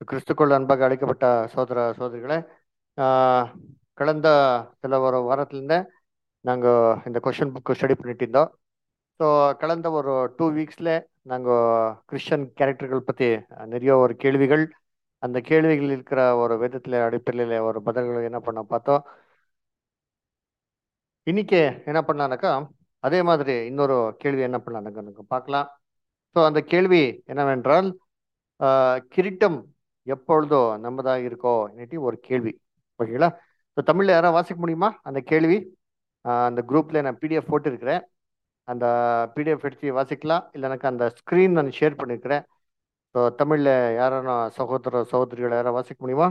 கிறிஸ்துக்குள் அன்பாக அழைக்கப்பட்ட சோதர சோதரிகளே கடந்த சில ஒரு வாரத்துலேருந்து நாங்கள் இந்த கொஷின் புக்கு ஸ்டடி பண்ணிட்டு இருந்தோம் ஸோ கடந்த ஒரு டூ வீக்ஸில் நாங்கள் கிறிஸ்டியன் கேரக்டர்கள் பற்றி நிறைய ஒரு கேள்விகள் அந்த கேள்விகள் இருக்கிற ஒரு வேதத்தில் அடிப்படையில் ஒரு பதில்களை என்ன பண்ண பார்த்தோம் இன்னைக்கு என்ன பண்ணலான்னாக்கா அதே மாதிரி இன்னொரு கேள்வி என்ன பண்ணலான்னாக்கா பார்க்கலாம் ஸோ அந்த கேள்வி என்னவென்றால் கிரீட்டம் எப்பொழுதோ நம்மதாக இருக்கோ இன்னைக்கு ஒரு கேள்வி ஓகேங்களா ஸோ தமிழில் யாராவது வாசிக்க முடியுமா அந்த கேள்வி அந்த குரூப்பில் நான் பிடிஎஃப் போட்டிருக்கிறேன் அந்த பிடிஎஃப் எடுத்து வாசிக்கலாம் இல்லைனாக்கா அந்த ஸ்க்ரீன் நான் ஷேர் பண்ணியிருக்கிறேன் ஸோ தமிழில் யாரான சகோதர சகோதரிகள் யாராவது வாசிக்க முடியுமா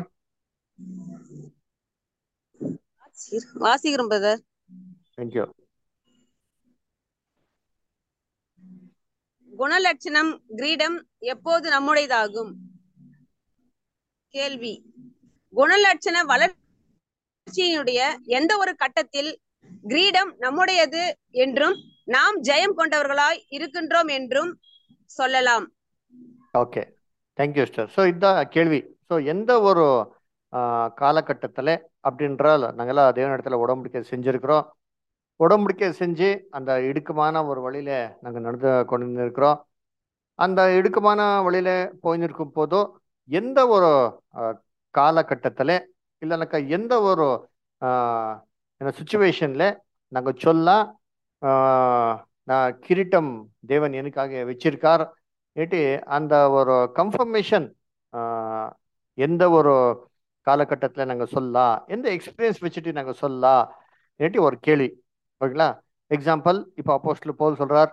வாசிக்கிறோம் பிரதர் தேங்க்யூ குணலட்சணம் கிரீடம் எப்போது நம்முடையதாகும் கேள்வி குணலட்சண வளர்ச்சியினுடைய எந்த ஒரு கட்டத்தில் கிரீடம் நம்முடையது என்றும் நாம் ஜெயம் கொண்டவர்களாய் இருக்கின்றோம் என்றும் சொல்லலாம் ஓகே தேங்க்யூ சார் ஸோ இதுதான் கேள்வி ஸோ எந்த ஒரு காலகட்டத்தில் அப்படின்றால் நாங்கள்லாம் தேவன இடத்துல உடம்படிக்கை செஞ்சுருக்கிறோம் உடம்படிக்கை செஞ்சு அந்த இடுக்கமான ஒரு வழியில நாங்கள் நடந்து கொண்டு இருக்கிறோம் அந்த இடுக்கமான வழியில போயிருக்கும் போதோ எந்த ஒரு காலகட்டத்தில் இல்லைனாக்கா எந்த ஒரு சுச்சுவேஷனில் நாங்கள் சொல்ல நான் கிரீட்டம் தேவன் எனக்காக வச்சிருக்கார் ஏட்டி அந்த ஒரு கன்ஃபர்மேஷன் எந்த ஒரு காலகட்டத்தில் நாங்கள் சொல்லலாம் எந்த எக்ஸ்பீரியன்ஸ் வச்சுட்டு நாங்கள் சொல்லலாம் ஏட்டி ஒரு கேள்வி ஓகேங்களா எக்ஸாம்பிள் இப்போ அப்போஸ்டில் போல் சொல்றார்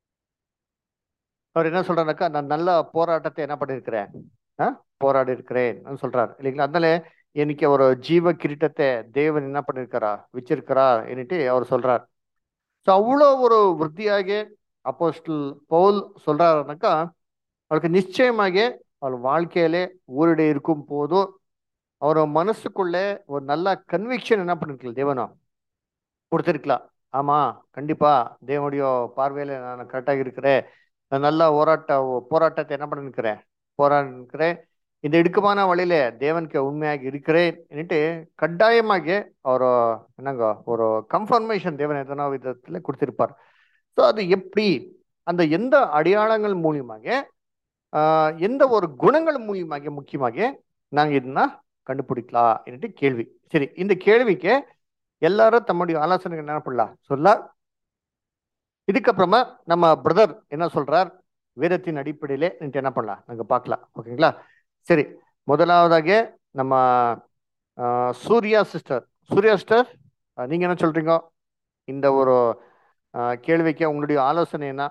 அவர் என்ன சொல்றாருனாக்கா நான் நல்ல போராட்டத்தை என்ன பண்ணியிருக்கிறேன் ஆ போராடி இருக்கிறேன் சொல்றார் இல்லைங்களா அதனால எனக்கு ஒரு ஜீவ கிரீட்டத்தை தேவன் என்ன பண்ணிருக்காரா வச்சிருக்கிறா என்னட்டு அவர் சொல்றார் ஸோ அவ்வளோ ஒரு விருத்தியாக அப்போஸ்டில் பவுல் சொல்றாருனாக்கா அவருக்கு நிச்சயமாக அவர் வாழ்க்கையிலே ஊரிட இருக்கும் போதும் அவர் மனசுக்குள்ளே ஒரு நல்ல கன்விக்ஷன் என்ன பண்ணிருக்கல தேவனோ கொடுத்துருக்கலாம் ஆமா கண்டிப்பா தேவனுடைய பார்வையில நான் கரெக்டாக இருக்கிறேன் நான் நல்லா போராட்ட போராட்டத்தை என்ன பண்ணிருக்கிறேன் போராடிருக்கிறேன் இந்த இடுக்கமான வழியில தேவனுக்கு உண்மையாக இருக்கிறேன் என்னட்டு கட்டாயமாக அவர் என்னங்க ஒரு கன்ஃபர்மேஷன் தேவன் எதனா விதத்துல கொடுத்திருப்பார் ஸோ அது எப்படி அந்த எந்த அடையாளங்கள் மூலியமாக எந்த ஒரு குணங்கள் மூலியமாக முக்கியமாக நாங்கள் இதுனா கண்டுபிடிக்கலாம் என்னட்டு கேள்வி சரி இந்த கேள்விக்கு எல்லாரும் தம்முடைய ஆலோசனைகள் என்ன பண்ணலாம் சொல்ல இதுக்கப்புறமா நம்ம பிரதர் என்ன சொல்றார் வேதத்தின் அடிப்படையிலே என்ன பண்ணலாம் நாங்கள் பார்க்கலாம் ஓகேங்களா சரி முதலாவதாக நம்ம சூர்யா சிஸ்டர் சூர்யா சிஸ்டர் நீங்க என்ன சொல்றீங்க இந்த ஒரு கேள்விக்கு உங்களுடைய ஆலோசனை என்ன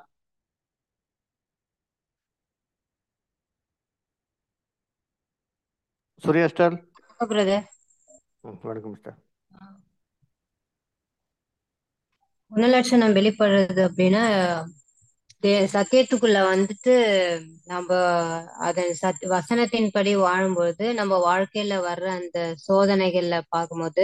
சூர்யா சிஸ்டர் வணக்கம் சிஸ்டர் குணலட்சணம் வெளிப்படுறது அப்படின்னா சத்தியத்துக்குள்ள வந்துட்டு நம்ம அதன் சத் வசனத்தின்படி வாழும்பொழுது நம்ம வாழ்க்கையில வர்ற அந்த சோதனைகள்ல பார்க்கும்போது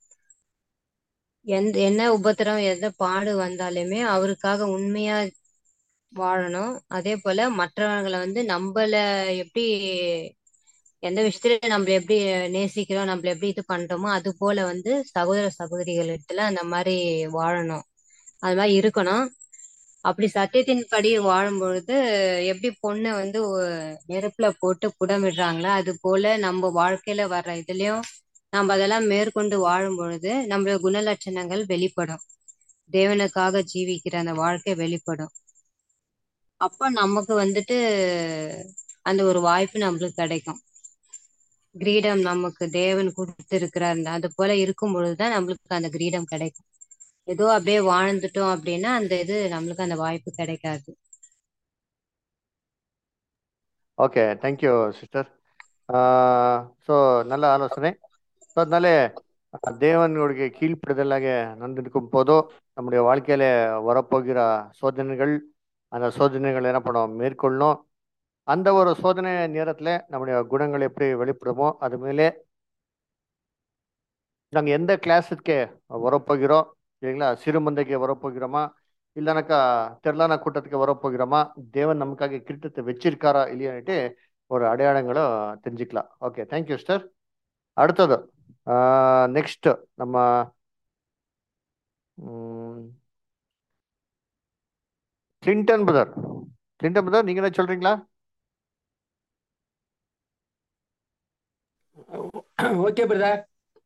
எந்த என்ன உபத்திரம் எந்த பாடு வந்தாலுமே அவருக்காக உண்மையா வாழணும் அதே போல மற்றவர்களை வந்து நம்மள எப்படி எந்த விஷயத்துல நம்மள எப்படி நேசிக்கிறோம் நம்மள எப்படி இது பண்றோமோ அது போல வந்து சகோதர சகோதரிகளிடத்துல அந்த மாதிரி வாழணும் அது மாதிரி இருக்கணும் அப்படி சத்தியத்தின் படி வாழும் பொழுது எப்படி பொண்ணை வந்து நெருப்புல போட்டு புடமிடுறாங்களோ அது போல நம்ம வாழ்க்கையில வர்ற இதுலயும் நம்ம அதெல்லாம் மேற்கொண்டு வாழும் பொழுது நம்மளோட குணலட்சணங்கள் வெளிப்படும் தேவனுக்காக ஜீவிக்கிற அந்த வாழ்க்கை வெளிப்படும் அப்ப நமக்கு வந்துட்டு அந்த ஒரு வாய்ப்பு நம்மளுக்கு கிடைக்கும் கிரீடம் நமக்கு தேவன் கொடுத்திருக்கிறார் அது போல இருக்கும் பொழுதுதான் நம்மளுக்கு அந்த கிரீடம் கிடைக்கும் ஏதோ அப்படியே வாழ்ந்துட்டோம் அப்படின்னா அந்த இது நம்மளுக்கு அந்த வாய்ப்பு கிடைக்காது ஓகே தேங்க்யூ சிஸ்டர் ஸோ நல்ல ஆலோசனை ஸோ அதனால தேவனுடைய கீழ்ப்படுதலாக நடந்திருக்கும் போதோ நம்முடைய வாழ்க்கையில வரப்போகிற சோதனைகள் அந்த சோதனைகள் என்ன பண்ணோம் மேற்கொள்ளணும் அந்த ஒரு சோதனை நேரத்தில் நம்முடைய குணங்கள் எப்படி வெளிப்படுமோ அது மேலே நாங்கள் எந்த கிளாஸுக்கு வரப்போகிறோம் இல்லைங்களா சிறுமந்தைக்கு வரப்போகிறோமா இல்லைனாக்கா திரளான கூட்டத்துக்கு வரப்போகிறோமா தேவன் நமக்காக கிரீட்டத்தை வச்சிருக்காரா இல்லையான்ட்டு ஒரு அடையாளங்களும் தெரிஞ்சுக்கலாம் ஓகே தேங்க்யூ சிஸ்டர் அடுத்தது நெக்ஸ்ட் நம்ம ம், கிளின்டன் பிரதர் கிளின்டன் பிரதர் நீங்க என்ன சொல்றீங்களா ஓகே பிரதர்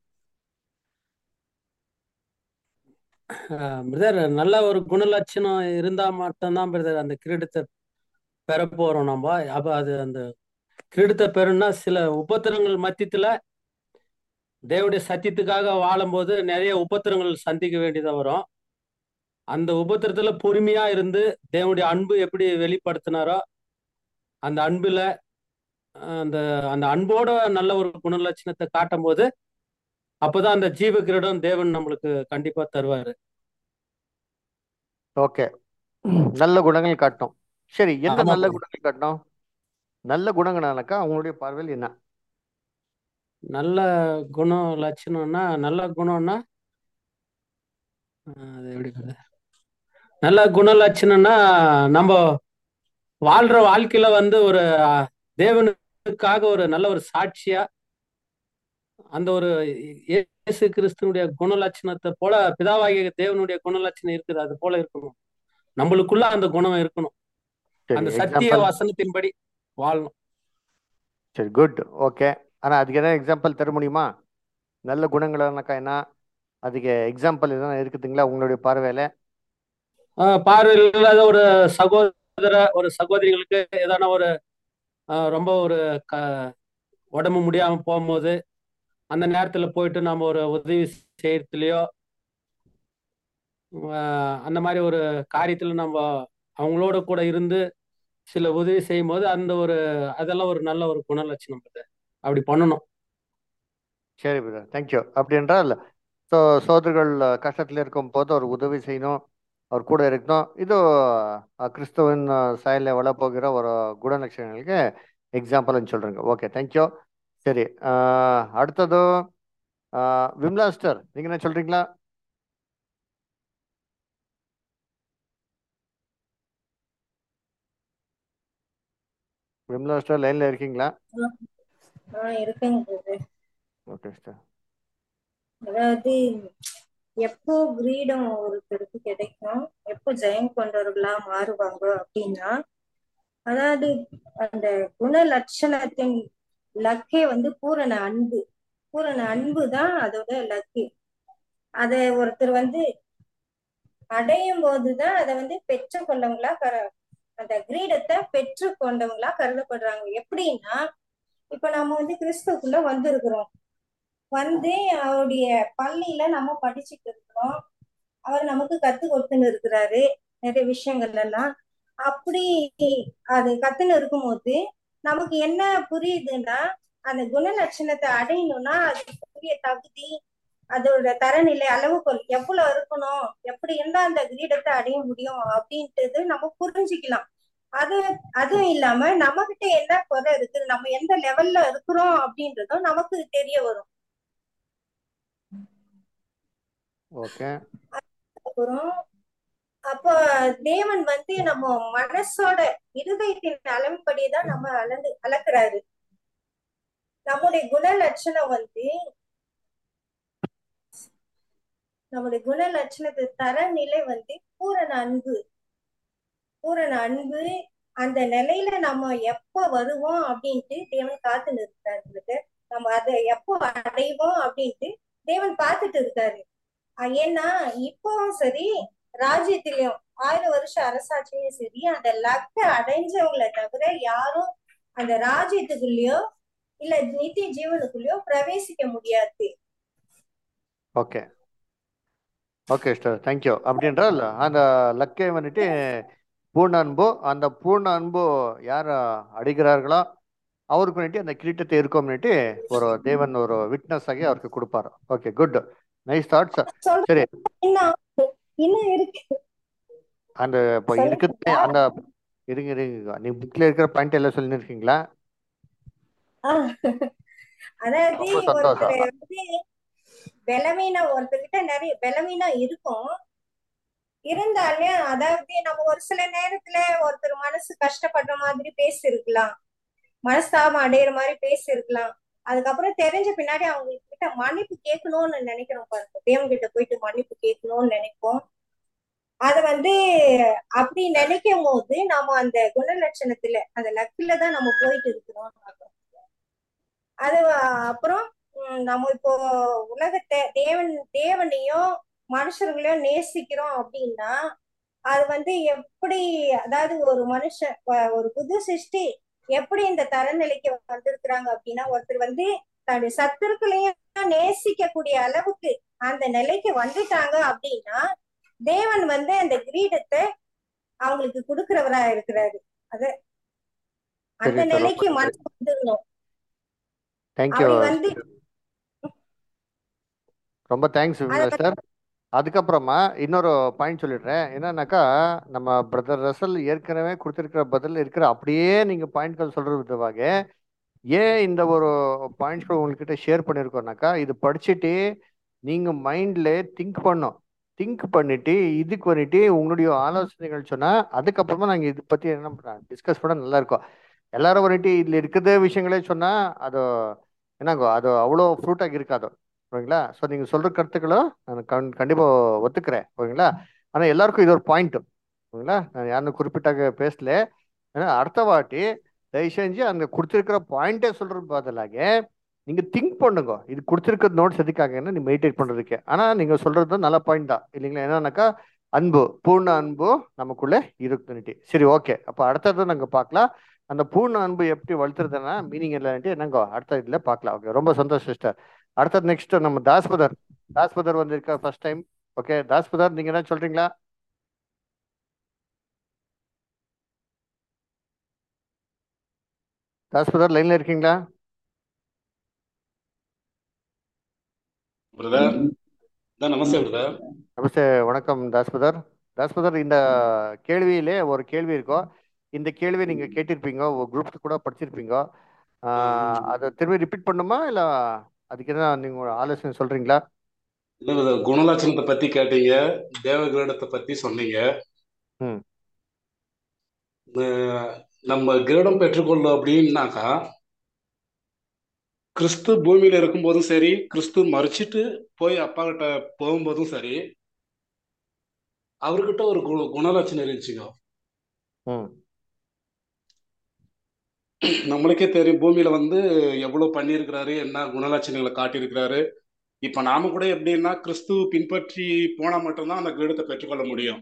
பிரதர் நல்ல ஒரு குணலட்சணம் இருந்தா மட்டும்தான் பிரதர் அந்த கிரீடத்தை பெற போறோம் நம்ம அப்ப அது அந்த கிரீடத்தை பெறணும்னா சில உபத்திரங்கள் மத்தியத்துல தேவனுடைய சத்தியத்துக்காக வாழும்போது நிறைய உபத்திரங்கள் சந்திக்க வேண்டியதா வரும் அந்த உபத்திரத்துல பொறுமையா இருந்து தேவனுடைய அன்பு எப்படி வெளிப்படுத்தினாரோ அந்த அன்புல அந்த அந்த அன்போட நல்ல ஒரு குணலட்சணத்தை காட்டும் போது அப்பதான் அந்த ஜீவ கிரீடம் தேவன் நம்மளுக்கு கண்டிப்பா தருவாரு ஓகே நல்ல குணங்கள் காட்டணும் சரி எந்த ஆமா நல்ல brother. குணங்கள் காட்டணும் நல்ல குணங்கள்னாக்கா அவங்களுடைய பார்வையில் என்ன நல்ல குணம் லட்சணம்னா நல்ல குணம்னா அஹ் அது எப்படி brother? நல்ல குண லட்சணம்னா நம்ம வாழ்ற வாழ்க்கையில வந்து ஒரு அஹ், தேவனுக்காக ஒரு நல்ல ஒரு சாட்சியா அந்த ஒரு இயே- இயேசு கிறிஸ்துனுடைய குணலட்சணத்தை போல பிதாவாகிய தேவனுடைய குணலட்சணம் இருக்குது அது போல இருக்கணும் நம்மளுக்குள்ள அந்த குணம் இருக்கணும் சரி அந்த சத்திய எக்ஸாம்பிள் வசனத்தின்படி வாழணும் சரி குட் ஓகே ஆனால் அதுக்கு எதாவது எக்ஸாம்பிள் தர முடியுமா நல்ல குணங்கள்னாக்கா என்ன அதுக்கு எக்ஸாம்பிள் எதனா இருக்குதுங்களா உங்களுடைய பார்வையில் ஆஹ் பார்வையில் இல்லாத ஒரு சகோதர ஒரு சகோதரிகளுக்கு ஏதான ஒரு ஆஹ் ரொம்ப ஒரு க உடம்பு முடியாம போகும்போது அந்த நேரத்துல போயிட்டு நம்ம ஒரு உதவி செய்யறதுலயோ ஆஹ் அந்த மாதிரி ஒரு காரியத்துல நம்ம அவங்களோட கூட இருந்து சில உதவி செய்யும் போது அந்த ஒரு அதெல்லாம் ஒரு நல்ல ஒரு குணலட்சணம் அது அப்படி பண்ணணும் சரி பிரதர் தேங்க்யூ அப்படி என்றால் ஸோ சோதர்கள் கஷ்டத்தில் இருக்கும் போது அவர் உதவி செய்யணும் அவர் கூட இருக்கணும் இது அஹ், கிறிஸ்துவின் சாயலில் வள போகிற ஒரு குணலட்சணங்களுக்கு எக்ஸாம்பிள்னு சொல்கிறேங்க ஓகே தேங்க்யூ சரி அஹ், அடுத்தது அஹ், விம்லா சிஸ்டர் நீங்கள் என்ன சொல்கிறீங்களா விம்லா சிஸ்டர் லைனில் இருக்கீங்களா ஆஹ் இருக்கேங்க brother. ஓகே சிஸ்டர் அதாவது எப்போ கிரீடம் ஒருத்தருக்கு கிடைக்கும் எப்போ ஜெயம் கொண்டவர்களா மாறுவாங்க அப்படின்னா அதாவது அந்த குண லட்சணத்தின் லக்கே வந்து பூரண அன்பு பூரண அன்பு தான் அதோட லக்கு அத ஒருத்தர் வந்து அடையும் போதுதான் அதை வந்து பெற்று கொண்டவங்களா கர அந்த கிரீடத்தை பெற்று கொண்டவங்களா கருதப்படுறாங்க எப்படின்னா இப்ப நம்ம வந்து கிறிஸ்துக்குள்ள வந்திருக்கிறோம் வந்து அவருடைய பள்ளியில நம்ம படிச்சுட்டு இருக்கிறோம் அவர் நமக்கு கத்து கொடுத்துன்னு இருக்கிறாரு நிறைய விஷயங்கள் எல்லாம் அப்படி அது கத்துன்னு இருக்கும்போது நமக்கு என்ன புரியுதுன்னா அந்த குணலட்சணத்தை அடையணும்னா அதுக்குரிய தகுதி அதோட தரநிலை அளவுகோல் எவ்வளவு இருக்கணும் எப்படி இருந்தா அந்த கிரீடத்தை அடைய முடியும் அப்படின்றது நம்ம புரிஞ்சுக்கலாம் அது அதுவும் இல்லாம நம்ம கிட்ட என்ன குறை இருக்குது நம்ம எந்த லெவல்ல இருக்கிறோம் அப்படின்றதும் நமக்கு தெரிய வரும் ஓகே அப்புறம் அப்போ தேவன் வந்து நம்ம மனசோட இருதயத்தின் அளவுப்படிதான் நம்ம அளந்து அளக்குறாரு நம்முடைய குண லட்சணம் வந்து நம்முடைய குண லட்சணத்து தரநிலை வந்து பூரண அன்பு பூரண அன்பு அந்த நிலையில நம்ம எப்ப வருவோம் அப்படின்ட்டு தேவன் காத்து நிறுத்தாரு நம்ம அதை எப்போ அடைவோம் அப்படின்ட்டு தேவன் பார்த்துட்டு இருக்காரு அஹ் ஏன்னா இப்பவும் சரி ராஜ்யத்திலயும் ஆயிரம் வருஷம் அரசாட்சியும் சரி அந்த லக்க அடைஞ்சவங்களை தவிர யாரும் அந்த ராஜ்யத்துக்குள்ளயோ இல்ல நித்திய ஜீவனுக்குள்ளயோ பிரவேசிக்க முடியாது ஓகே ஓகே சிஸ்டர் தேங்க்யூ அப்படின்றால் அந்த லக்கை வந்துட்டு பூர்ண அன்பு அந்த பூர்ண அன்பு யார் அடைகிறார்களோ அவருக்கு வந்துட்டு அந்த கிரீட்டத்தை இருக்கும்னுட்டு ஒரு தேவன் ஒரு விட்னஸ் ஆகி அவருக்கு கொடுப்பாரு ஓகே குட் நைஸ் தாட்ஸ் சொல்ற சரி இன்னும் இன்னும் இருக்கு அந்த இப்போ சொல்ல இருக்குது அந்த இருங்க இருங்க நீ புக்ல இருக்கிற பாயிண்ட் எல்லாம் சொல்லி இருக்கீங்களா ஆஹ் அதாவது ரொம்ப சந்தோஷம் ஒருத்தர் வந்து பலவீனம் ஒருத்தர்கிட்ட நிறைய பலவீனம் இருக்கும் இருந்தாலும் அதாவது நம்ம ஒரு சில நேரத்துல ஒருத்தர் மனசு கஷ்டப்படுற மாதிரி பேசிருக்கலாம் மனஸ்தாபம் அடையிற மாதிரி பேசியிருக்கலாம் அதுக்கப்புறம் தெரிஞ்ச பின்னாடி அவங்க கிட்ட மன்னிப்பு கேட்கணும்னு நினைக்கிறோம் பாருங்க தேவன் கிட்ட போயிட்டு மன்னிப்பு கேட்கணும்னு நினைப்போம் அது வந்து அப்படி நினைக்கும் போது நாம அந்த குணலட்சணத்துல அந்த லக்கில தான் நம்ம போயிட்டு இருக்கிறோம் அது அப்புறம் உம், நம்ம இப்போ உலகத்தை தேவன் தேவனையும் மனுஷர்களையும் நேசிக்கிறோம் அப்படின்னா அது வந்து எப்படி அதாவது ஒரு மனுஷன் வ- ஒரு புது சிருஷ்டி எப்படி இந்த தரநிலைக்கு வந்திருக்கிறாங்க அப்படின்னா ஒருத்தர் வந்து தன்னுடைய சத்துருக்களையும் நேசிக்கக்கூடிய அளவுக்கு அந்த நிலைக்கு வந்துட்டாங்க அப்படின்னா தேவன் வந்து அந்த கிரீடத்தை அவங்களுக்கு கொடுக்கிறவரா இருக்கிறாரு அது அந்த சரி, நிலைக்கு ரொம்ப மனசு வந்துடணும் தேங்க்யூ அப்படி வந்து ரொம்ப தேங்க்ஸ் அத சார் அதுக்கப்புறமா இன்னொரு பாயிண்ட் சொல்லிடுறேன் என்னன்னாக்கா நம்ம பிரதர் ரசல் ஏற்கனவே கொடுத்திருக்கிற பதில் இருக்கிற அப்படியே நீங்க பாயிண்ட்கள் சொல்றது விதமாக ஏன் இந்த ஒரு பாயிண்ட்ஸ்கள் உங்ககிட்ட ஷேர் பண்ணியிருக்கோம்னாக்கா இது படிச்சுட்டு நீங்க மைண்ட்ல திங்க் பண்ணோம் திங்க் பண்ணிட்டு இதுக்கு பண்ணிட்டு உங்களுடைய ஆலோசனைகள் சொன்னா அதுக்கப்புறமா நாங்க இதை பத்தி என்ன டிஸ்கஸ் பண்ண நல்லா இருக்கும் எல்லாரும் வந்துட்டு இதுல இருக்கிற விஷயங்களே சொன்னா அது என்னங்கோ அது அவ்வளோ ஃப்ரூட்டாக இருக்காது ஓகேங்களா ஸோ நீங்கள் சொல்கிற கருத்துக்களும் நான் கண் கண்டிப்பாக ஒத்துக்கிறேன் ஓகேங்களா ஆனால் எல்லாருக்கும் இது ஒரு பாயிண்ட் ஓகேங்களா நான் யாரும் குறிப்பிட்டாக பேசல ஏன்னா அடுத்த வாட்டி தயவு செஞ்சு அந்த கொடுத்துருக்கிற பாயிண்டே சொல்கிறது பதிலாக நீங்கள் திங்க் பண்ணுங்க இது கொடுத்துருக்க நோட்ஸ் எதுக்காகன்னா நீ மெடிடேட் பண்ணுறதுக்கு ஆனால் நீங்கள் சொல்கிறது நல்ல பாயிண்ட் தான் இல்லைங்களா என்னன்னாக்கா அன்பு பூர்ண அன்பு நமக்குள்ளே இருக்குன்னுட்டு சரி ஓகே அப்போ அடுத்தது நாங்கள் பார்க்கலாம் அந்த பூர்ண அன்பு எப்படி வளர்த்துறதுன்னா மீனிங் இல்லைன்ட்டு என்னங்கோ அடுத்த இதில் பார்க்கலாம் ஓகே ரொம்ப சந்தோஷம் சிஸ்டர் அடுத்தது நெக்ஸ்ட் நம்ம தாஸ்பதர் தாஸ்பதர் வந்திருக்கா ஃபர்ஸ்ட் டைம் ஓகே தாஸ்பதர் நீங்க என்ன சொல்றீங்களா தாஸ்பதர் லைன்ல இருக்கீங்களா பிரதர் தான் நமஸ்தே பிரதர் நமஸ்தே வணக்கம் தாஸ்பதர் தாஸ்பதர் இந்த கேள்வியிலே ஒரு கேள்வி இருக்கும் இந்த கேள்வி நீங்க கேட்டிருப்பீங்க ஒரு குரூப் கூட படிச்சிருப்பீங்க ஆஹ் அதை திரும்பி ரிப்பீட் பண்ணுமா இல்ல அதுக்கு என்ன நீங்க ஒரு ஆலோசனை சொல்றீங்களா இல்ல பிரதர் குணலட்சணத்தை பத்தி கேட்டீங்க தேவகிரீடத்தை பத்தி சொன்னீங்க ம் அஹ் நம்ம கிரீடம் பெற்றுக்கொள்ளும் அப்படின்னாக்கா கிறிஸ்து பூமியில இருக்கும்போதும் சரி கிறிஸ்து மறிச்சிட்டு போய் அப்பா கிட்ட போகும்போதும் சரி அவர்கிட்ட ஒரு கு குணலட்சணம் இருந்துச்சுங்க ம் நம்மளுக்கே தெரியும் பூமியில வந்து எவ்வளவு பண்ணியிருக்கிறாரு என்ன குணலட்சணங்களை காட்டியிருக்கிறாரு இப்ப நாம கூட எப்படின்னா கிறிஸ்து பின்பற்றி போனா மட்டும்தான் அந்த கிரீடத்தை பெற்றுக்கொள்ள முடியும்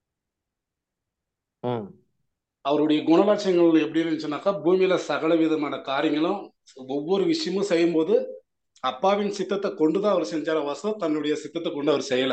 ம் அவருடைய குணலட்சணங்கள் எப்படி இருந்துச்சுனாக்கா பூமியில சகல விதமான காரியங்களும் ஒவ்வொரு விஷயமும் செய்யும்போது அப்பாவின் சித்தத்தை கொண்டுதான் அவர் செஞ்சார வாசம் தன்னுடைய சித்தத்தை கொண்டு அவர் செய்யல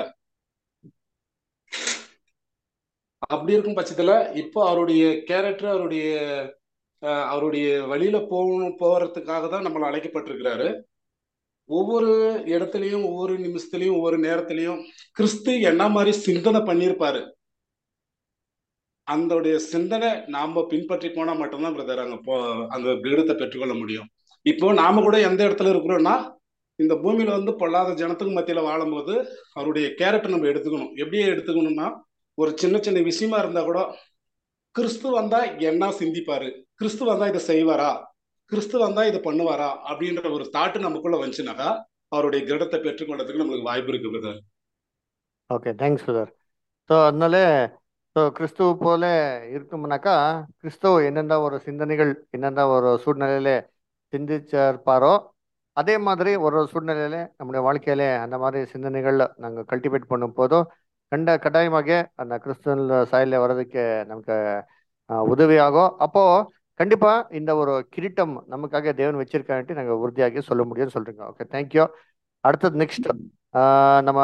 அப்படி இருக்கும் பட்சத்துல இப்போ அவருடைய கேரக்டர் அவருடைய அஹ், அவருடைய வழியில போகணும் போறதுக்காக தான் நம்மளை அழைக்கப்பட்டிருக்கிறாரு ஒவ்வொரு இடத்துலயும் ஒவ்வொரு நிமிஷத்துலயும் ஒவ்வொரு நேரத்திலையும் கிறிஸ்து என்ன மாதிரி சிந்தனை பண்ணியிருப்பாரு அந்தோடைய சிந்தனை நாம பின்பற்றி போனா மட்டும்தான் பிரதர் அங்க போ அந்த கிரீடத்தை பெற்றுக்கொள்ள முடியும் இப்போ நாம கூட எந்த இடத்துல இருக்கிறோம்னா இந்த பூமியில வந்து பொல்லாத ஜனத்துக்கு மத்தியில வாழும்போது அவருடைய கேரக்டர் நம்ம எடுத்துக்கணும் எப்படி எடுத்துக்கணும்னா ஒரு சின்ன சின்ன விஷயமா இருந்தா கூட கிறிஸ்து வந்தா என்ன சிந்திப்பாரு கிறிஸ்து வந்தா இதை செய்வாரா கிறிஸ்து வந்தா இதை பண்ணுவாரா அப்படின்ற ஒரு தாட்டு நமக்குள்ள வந்துச்சுனாக்கா அவருடைய கிரீடத்தை பெற்றுக்கொள்றதுக்கு நம்மளுக்கு வாய்ப்பு இருக்கு brother okay thanks brother so அதனால ஸோ கிறிஸ்துவ போல இருக்கணும்னாக்கா கிறிஸ்துவ என்னென்ன ஒரு சிந்தனைகள் என்னென்ன ஒரு சூழ்நிலையில சிந்திச்சிருப்பாரோ அதே மாதிரி ஒரு ஒரு சூழ்நிலையில நம்முடைய வாழ்க்கையில அந்த மாதிரி சிந்தனைகள் நாங்கள் கல்டிவேட் பண்ணும் போதும் கண்ட கட்டாயமாக அந்த கிறிஸ்துவ சாயலில் வர்றதுக்கு நமக்கு ஆஹ், உதவியாகும் அப்போ கண்டிப்பா இந்த ஒரு கிரீட்டம் நமக்காக தேவன் வச்சிருக்கான்ட்டு நாங்கள் உறுதியாக சொல்ல முடியும்னு சொல்றீங்க ஓகே தேங்க்யூ அடுத்தது நெக்ஸ்ட் நம்ம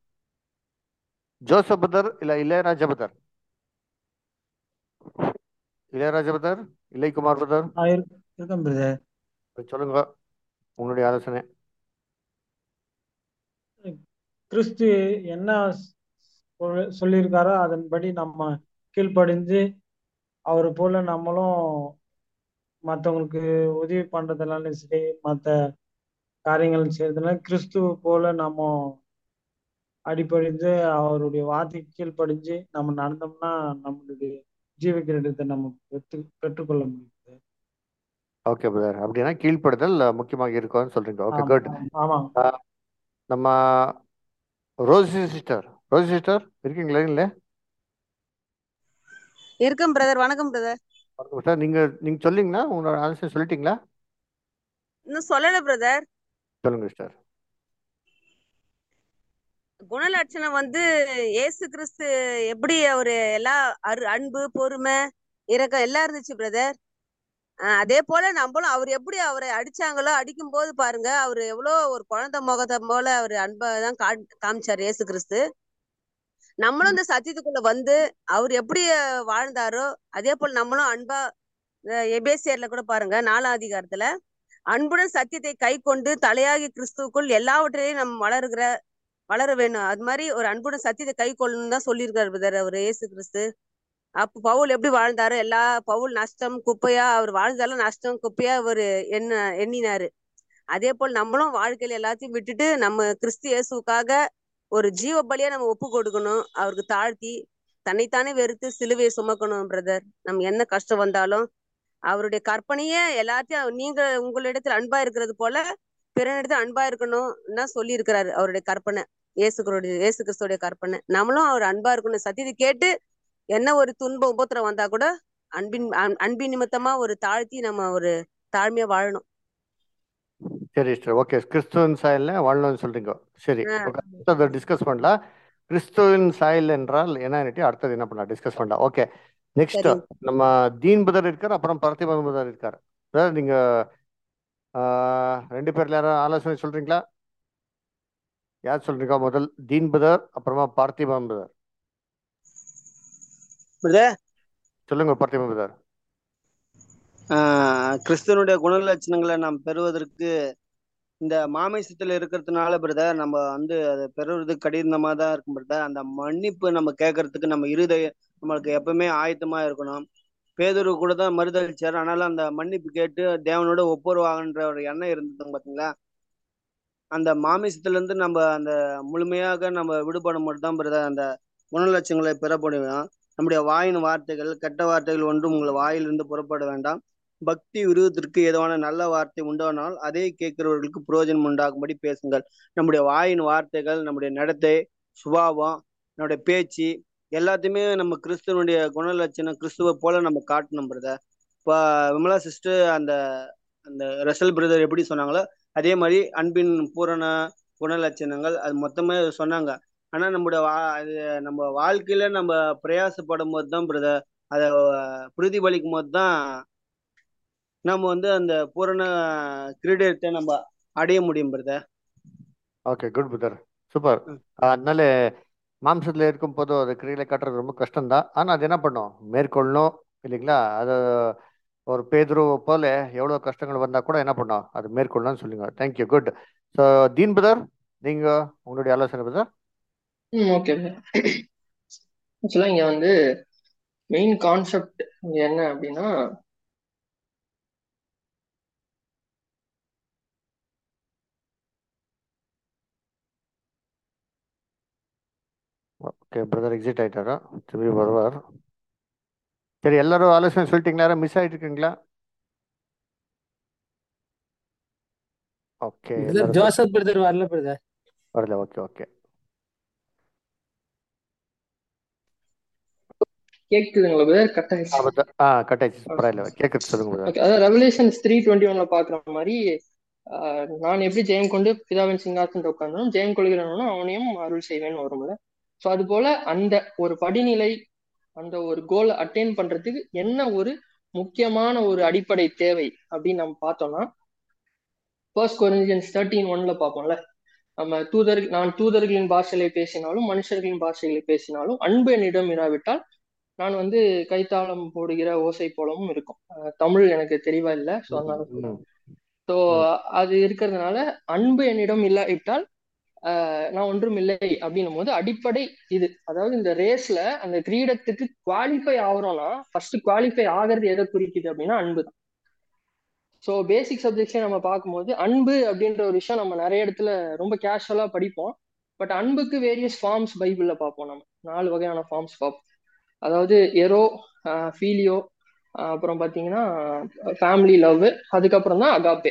ஜோசப் பதர் இல்ல இளையராஜா பதர் இளையராஜா பதர் இலை குமார் பதர் ஆ, இருக்கு- இருக்கேன் பிரதர் சொல்லுங்க உங்களுடைய ஆலோசனை கிறிஸ்து என்ன சொல்- சொல்லியிருக்காரோ அதன்படி நம்ம கீழ்ப்படிந்து அவர் போல நம்மளும் மற்றவங்களுக்கு உதவி பண்றதுனாலும் சரி மற்ற காரியங்கள் செய்யறதுனால கிறிஸ்துவ போல நம்ம அடிபடிந்து அவருடைய வார்த்தைக்கு கீழ்ப்படிஞ்சு நம்ம நடந்தோம்னா நம்மளுடைய ஜீவ கிரீடத்தை நம்ம பெற்று பெற்றுக்கொள்ள முடியுது ஓகே பிரதர் அப்படின்னா கீழ்ப்படுதல் முக்கியமாக இருக்கும்னு சொல்றீங்க ஓகே ஆமா குட் ஆமாங்க நம்ம ரோசி சிஸ்டர் ரோசி சிஸ்டர் இருக்கீங்களா இல்லை இருக்கும் பிரதர் வணக்கம் பிரதர் சார் நீங்க நீங்க சொல்லிங்களா உங்களோட ஆன்சர் சொல்லிட்டீங்களா இன்னும் சொல்லல பிரதர் சொல்லுங்க சிஸ்டர் குணலட்சணம் வந்து இயேசு கிறிஸ்து எப்படி அவரு எல்லா அரு அன்பு பொறுமை இரக்கம் எல்லாம் இருந்துச்சு பிரதர் அதே போல நம்மளும் அவர் எப்படி அவரை அடிச்சாங்களோ அடிக்கும் போது பாருங்க அவர் எவ்வளோ ஒரு குழந்தை முகத்தை போல அவர் அன்பை தான் கா காமிச்சார் இயேசு கிறிஸ்து நம்மளும் இந்த சத்தியத்துக்குள்ள வந்து அவர் எப்படி வாழ்ந்தாரோ அதே போல நம்மளும் அன்பா எபேசியர்ல கூட பாருங்க நாலாம் அதிகாரத்துல அன்புடன் சத்தியத்தை கை கொண்டு தலையாகி கிறிஸ்துவுக்குள் எல்லாவற்றையும் நம்ம வளருகிற வளர வேணும் அது மாதிரி ஒரு அன்புடன் சத்தியத்தை கை கொள்ளணும் தான் சொல்லியிருக்காரு பிரதர் அவர் இயேசு கிறிஸ்து அப்ப பவுல் எப்படி வாழ்ந்தாரோ எல்லா பவுல் நஷ்டம் குப்பையா அவர் வாழ்ந்தாலும் நஷ்டம் குப்பையா அவர் என்ன எண்ணினாரு அதே போல் நம்மளும் வாழ்க்கையில எல்லாத்தையும் விட்டுட்டு நம்ம கிறிஸ்து இயேசுக்காக ஒரு ஜீவ பலியா நம்ம ஒப்பு கொடுக்கணும் அவருக்கு தாழ்த்தி தன்னைத்தானே வெறுத்து சிலுவையை சுமக்கணும் பிரதர் நம்ம என்ன கஷ்டம் வந்தாலும் அவருடைய கற்பனையே எல்லாத்தையும் நீங்க உங்களிடத்துல அன்பா இருக்கிறது போல பிறனிடத்துல அன்பா இருக்கணும் தான் சொல்லி இருக்கிறாரு அவருடைய கற்பனை இயேசுக்களுடைய இயேசு கிறிஸ்துடைய கற்பனை நம்மளும் அவர் அன்பா இருக்கணும் சத்தியத்தை கேட்டு என்ன ஒரு துன்ப உபத்திரம் வந்தா கூட அன்பின் அன்பின் நிமித்தமா ஒரு தாழ்த்தி நம்ம ஒரு தாழ்மையா வாழணும் சரி சிஸ்டர் ஓகே கிறிஸ்துவின் சாயல்ல வாழணும்னு சொல்றீங்க சரி அதை டிஸ்கஸ் பண்ணலாம் கிறிஸ்துவின் சாயல் என்றால் என்னன்னு அடுத்தது என்ன பண்ணலாம் டிஸ்கஸ் பண்ணலாம் ஓகே நெக்ஸ்ட் நம்ம தீன் புதர் இருக்கார் அப்புறம் பார்த்திபன் புதர் இருக்கார் அதாவது நீங்க ரெண்டு பேர்ல யாரும் ஆலோசனை சொல்றீங்களா யார் சொல்றீங்க முதல் தீன் புதர் அப்புறமா பார்த்திபன் புதர் சொல்லுங்க பார்த்திபன் புதர் கிறிஸ்தனுடைய குணலட்சணங்களை நாம் பெறுவதற்கு இந்த மாமிசத்துல இருக்கிறதுனால பிரதர் நம்ம வந்து அதை பெறுவது கடினமா தான் இருக்கும் பிரதர் அந்த மன்னிப்பு நம்ம கேட்கறதுக்கு நம்ம இருதய நம்மளுக்கு எப்பவுமே ஆயத்தமா இருக்கணும் பேதூர் கூட தான் மறுதளிச்சார் ஆனாலும் அந்த மன்னிப்பு கேட்டு தேவனோட ஒப்புரவாகன்ற ஒரு எண்ணம் இருந்தது பாத்தீங்களா அந்த மாமிசத்துல இருந்து நம்ம அந்த முழுமையாக நம்ம விடுபடும் மட்டும் தான் பிரதர் அந்த குணலட்சங்களை பெற முடியும் நம்முடைய வாயின் வார்த்தைகள் கெட்ட வார்த்தைகள் ஒன்றும் உங்கள் வாயிலிருந்து புறப்பட வேண்டாம் பக்தி விருதத்திற்கு ஏதுவான நல்ல வார்த்தை உண்டானால் அதே கேட்கிறவர்களுக்கு புரோஜனம் உண்டாகும்படி பேசுங்கள் நம்முடைய வாயின் வார்த்தைகள் நம்முடைய நடத்தை சுபாவம் நம்முடைய பேச்சு எல்லாத்தையுமே நம்ம கிறிஸ்துவனுடைய குணலட்சணம் கிறிஸ்துவ போல நம்ம காட்டணும் பிரதர் இப்போ விமலா சிஸ்டர் அந்த அந்த ரசல் பிரதர் எப்படி சொன்னாங்களோ அதே மாதிரி அன்பின் பூரண குணலட்சணங்கள் அது மொத்தமே சொன்னாங்க ஆனா நம்முடைய வா அது நம்ம வாழ்க்கையில நம்ம பிரயாசப்படும் போது தான் பிரதர் அதை பிரதிபலிக்கும் போது தான் நம்ம வந்து அந்த பூரண கிரீடத்தை நம்ம அடைய முடியும் brother okay good brother super அதனால மாம்சத்தில் இருக்கும் போது அது கிரியில காட்டுறது ரொம்ப கஷ்டம்தான் ஆனால் அது என்ன பண்ணும் மேற்கொள்ளணும் இல்லைங்களா அது ஒரு பேதுரு போல எவ்வளோ கஷ்டங்கள் வந்தால் கூட என்ன பண்ணோம் அது மேற்கொள்ளணும்னு சொல்லுங்க தேங்க்யூ குட் ஸோ தீன் பிரதர் நீங்கள் உங்களுடைய ஆலோசனை பிரதர் ம் ஓகே ஆக்சுவலாக இங்கே வந்து மெயின் கான்செப்ட் என்ன அப்படின்னா ஓகே பிரதர் எக்ஸிட் ஆயிட்டாரா திரும்பி வருவார் சரி எல்லாரும் ஆலோசனை சொல்லிட்டீங்களா யாரும் மிஸ் ஆயிட்டு இருக்கீங்களா ஓகே ஜோசப் பிரதர் வரல பிரதர் வரல ஓகே ஓகே கேக்குதுங்களா பிரதர் கட் ஆயிடுச்சு ஆ கட் ஆயிடுச்சு பரவாயில்ல கேட்குறது சொல்லுங்க பிரதர் ஓகே அதாவது ரெவலேஷன்ஸ் த்ரீ டுவெண்ட்டி ஒன்ல பாக்குற மாதிரி நான் எப்படி ஜெயம் கொண்டு பிதாவின் சிங்காசனத்தை உட்கார்ந்தனும் ஜெயம் கொள்கிறவனும் அவனையும் அருள் செய்வேன்னு வரும்ல ஸோ அது போல அந்த ஒரு படிநிலை அந்த ஒரு கோலை அட்டைன் பண்றதுக்கு என்ன ஒரு முக்கியமான ஒரு அடிப்படை தேவை அப்படின்னு நம்ம பார்த்தோம்னா ஃபர்ஸ்ட் கொரிந்தியன்ஸ் தேர்ட்டீன் ஒன்ல பார்ப்போம்ல நம்ம தூதர் நான் தூதர்களின் பாஷைகளை பேசினாலும் மனுஷர்களின் பாஷைகளை பேசினாலும் அன்பு என்னிடம் இராவிட்டால் நான் வந்து கைத்தாளம் போடுகிற ஓசை போலவும் இருக்கும் தமிழ் எனக்கு தெளிவா இல்லை ஸோ அதனால ஸோ அது இருக்கிறதுனால அன்பு என்னிடம் இல்லாவிட்டால் நான் ஒன்றும் இல்லை அப்படின்னும் போது அடிப்படை இது அதாவது இந்த ரேஸ்ல அந்த கிரீடத்துக்கு குவாலிஃபை ஆகுறோம்னா ஃபர்ஸ்ட் குவாலிஃபை ஆகிறது எதை குறிக்குது அப்படின்னா அன்பு தான் ஸோ பேசிக் சப்ஜெக்ட்ஸ்ல நம்ம பார்க்கும்போது அன்பு அப்படின்ற ஒரு விஷயம் நம்ம நிறைய இடத்துல ரொம்ப கேஷுவலா படிப்போம் பட் அன்புக்கு வேரியஸ் ஃபார்ம்ஸ் பைபிள்ல பார்ப்போம் நம்ம நாலு வகையான ஃபார்ம்ஸ் பார்ப்போம் அதாவது எரோ ஃபீலியோ ஆஹ் அப்புறம் பாத்தீங்கன்னா ஃபேமிலி லவ் அதுக்கப்புறம் தான் அகாப்பே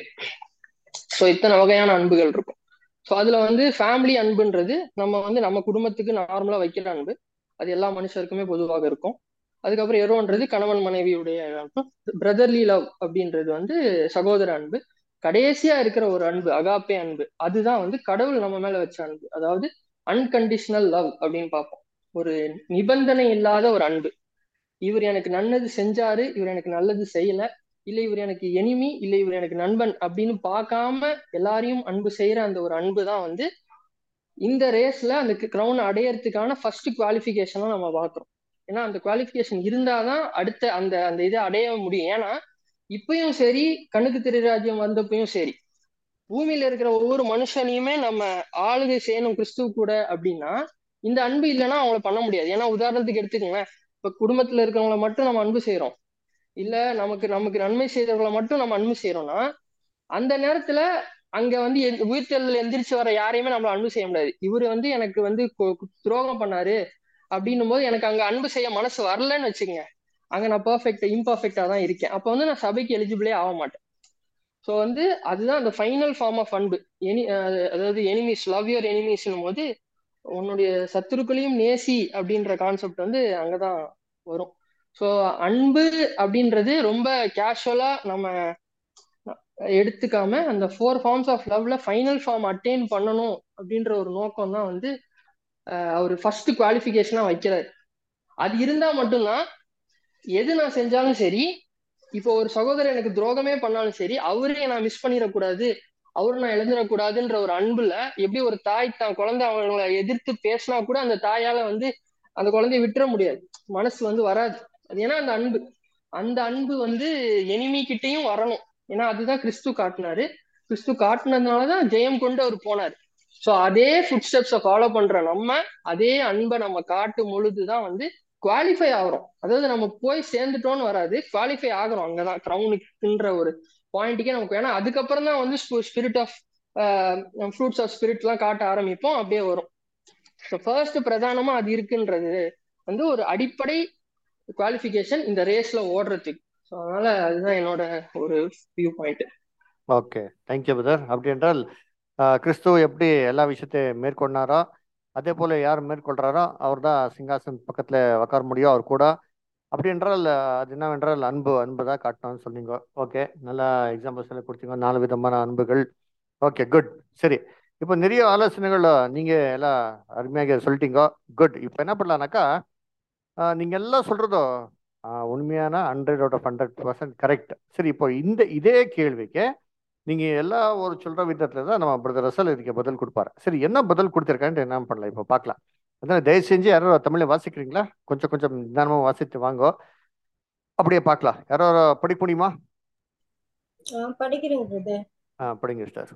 ஸோ இத்தனை வகையான அன்புகள் இருக்கும் ஸோ அதுல வந்து ஃபேமிலி அன்புன்றது நம்ம வந்து நம்ம குடும்பத்துக்கு நார்மலா வைக்கிற அன்பு அது எல்லா மனுஷருக்குமே பொதுவாக இருக்கும் அதுக்கப்புறம் எரோன்றது கணவன் மனைவியுடைய அன்பு பிரதர்லி லவ் அப்படின்றது வந்து சகோதர அன்பு கடைசியா இருக்கிற ஒரு அன்பு அகாப்பே அன்பு அதுதான் வந்து கடவுள் நம்ம மேல வச்ச அன்பு அதாவது அன்கண்டிஷனல் லவ் அப்படின்னு பார்ப்போம் ஒரு நிபந்தனை இல்லாத ஒரு அன்பு இவர் எனக்கு நல்லது செஞ்சாரு இவர் எனக்கு நல்லது செய்யல இல்ல இவர் எனக்கு எனிமி இல்ல இவர் எனக்கு நண்பன் அப்படின்னு பார்க்காம எல்லாரையும் அன்பு செய்யற அந்த ஒரு அன்பு தான் வந்து இந்த ரேஸ்ல அந்த கிரவுன் அடையறதுக்கான ஃபர்ஸ்ட் குவாலிஃபிகேஷனா நம்ம பார்க்கிறோம் ஏன்னா அந்த குவாலிஃபிகேஷன் இருந்தாதான் அடுத்த அந்த அந்த இதை அடைய முடியும் ஏன்னா இப்பயும் சரி கண்ணுக்கு திரைராஜ்யம் வந்தப்பயும் சரி பூமியில இருக்கிற ஒவ்வொரு மனுஷனையுமே நம்ம ஆளுகை செய்யணும் கிறிஸ்துவ கூட அப்படின்னா இந்த அன்பு இல்லைன்னா அவங்கள பண்ண முடியாது ஏன்னா உதாரணத்துக்கு எடுத்துக்கோங்களேன் இப்ப குடும்பத்துல இருக்கிறவங்கள மட்டும் நம்ம அன்பு செய்யறோம் இல்ல நமக்கு நமக்கு நன்மை செய்தவர்களை மட்டும் நம்ம அன்பு செய்யறோம்னா அந்த நேரத்துல அங்க வந்து எந்த- உயிர்த்தெழுதல் எந்திரிச்சு வர யாரையுமே நம்மள அன்பு செய்ய முடியாது இவரு வந்து எனக்கு வந்து கொ- கொ- துரோகம் பண்ணாரு அப்படின்னும் போது எனக்கு அங்க அன்பு செய்ய மனசு வரலன்னு வச்சுக்கோங்க அங்க நான் பெர்ஃபெக்ட் இம்பர்ஃபெக்டா தான் இருக்கேன் அப்ப வந்து நான் சபைக்கு எலிஜிபிளே ஆக மாட்டேன் ஸோ வந்து அதுதான் அந்த ஃபைனல் ஃபார்ம் ஆஃப் அன்பு எனி அதாவது எனிமீஸ் லவ் யுவர் எனிமீஸ்னும் போது உன்னுடைய சத்துருக்களையும் நேசி அப்படின்ற கான்செப்ட் வந்து அங்கதான் வரும் ஸோ அன்பு அப்படின்றது ரொம்ப கேஷுவலா நம்ம எடுத்துக்காம அந்த ஃபோர் ஃபார்ம்ஸ் ஆஃப் லவ்ல ஃபைனல் ஃபார்ம் அட்டைன் பண்ணணும் அப்படின்ற ஒரு நோக்கம் தான் வந்து அஹ், அவர் ஃபர்ஸ்ட் குவாலிஃபிகேஷனா வைக்கிறாரு அது இருந்தா மட்டும்தான் எது நான் செஞ்சாலும் சரி இப்போ ஒரு சகோதரர் எனக்கு துரோகமே பண்ணாலும் சரி அவரே நான் மிஸ் பண்ணிடக்கூடாது அவரை நான் எழுந்துடக்கூடாதுன்ற ஒரு அன்புல எப்படி ஒரு தாய் தான் குழந்தை அவங்கள எதிர்த்து பேசினா கூட அந்த தாயால வந்து அந்த குழந்தைய விட்டுற முடியாது மனசு வந்து வராது அது ஏன்னா அந்த அன்பு அந்த அன்பு வந்து எனிமி கிட்டயும் வரணும் ஏன்னா அதுதான் கிறிஸ்து காட்டினாரு கிறிஸ்து காட்டினதுனாலதான் ஜெயம் கொண்டு அவர் போனார் ஸோ அதே ஃபுட் ஸ்டெப்ஸை ஃபாலோ பண்ற நம்ம அதே அன்பை நம்ம காட்டும் பொழுதுதான் வந்து குவாலிஃபை ஆகுறோம் அதாவது நம்ம போய் சேர்ந்துட்டோம்னு வராது குவாலிஃபை ஆகுறோம் அங்கதான் கிரவுனுக்குன்ற ஒரு பாயிண்ட்டுக்கே நமக்கு ஏன்னா அதுக்கப்புறம் தான் வந்து ஸ்பிரிட் ஆஃப் ஃப்ரூட்ஸ் ஆஃப் ஸ்பிரிட்லாம் காட்ட ஆரம்பிப்போம் அப்படியே வரும் ஸோ ஃபர்ஸ்ட் பிரதானமா அது இருக்குன்றது வந்து ஒரு அடிப்படை குவாலிஃபிகேஷன் இந்த ரேஸ்ல ஓடுறதுக்கு ஸோ அதனால அதுதான் என்னோட ஒரு view point okay thank you brother அப்படி என்றால் ஆஹ், கிறிஸ்துவ எப்படி எல்லா விஷயத்தையும் மேற்கொண்டாரோ அதே போல யார் மேற்கொள்றாரோ அவர் தான் சிங்காசன் பக்கத்துல உட்கார முடியும் அவர் கூட அப்படி என்றால் ஆஹ், அது என்னவென்றால் அன்பு அன்பு தான் காட்டணும்னு சொன்னீங்க ஓகே நல்லா எக்ஸாம்பிள்ஸ் எல்லாம் கொடுத்தீங்க நாலு விதமான அன்புகள் ஓகே குட் சரி இப்போ நிறைய ஆலோசனைகள் நீங்க எல்லாம் அருமையாக சொல்லிட்டீங்க குட் இப்போ என்ன பண்ணலாம்னாக்கா ஆஹ், நீங்க எல்லாம் சொல்றதோ ஆஹ், உண்மையான hundred out of hundred percent correct சரி இப்போ இந்த இதே கேள்விக்கு நீங்க எல்லா ஒரு சொல்ற விதத்துல தான் நம்ம பிரதர் ரசல் இதுக்கு பதில் கொடுப்பாரு சரி என்ன பதில் கொடுத்திருக்கான்ட்டு என்ன பண்ணலாம் இப்போ பார்க்கலாம் அதனால தயவு செஞ்சு யாரோ தமிழ்ல வாசிக்கிறீங்களா கொஞ்சம் கொஞ்சம் நிதானமா வாசித்து வாங்கோ அப்படியே பார்க்கலாம் யாரோ படிக்க முடியுமா ஆஹ் படிக்கிறேங்க பிரதர் ஆ படிங்க சார்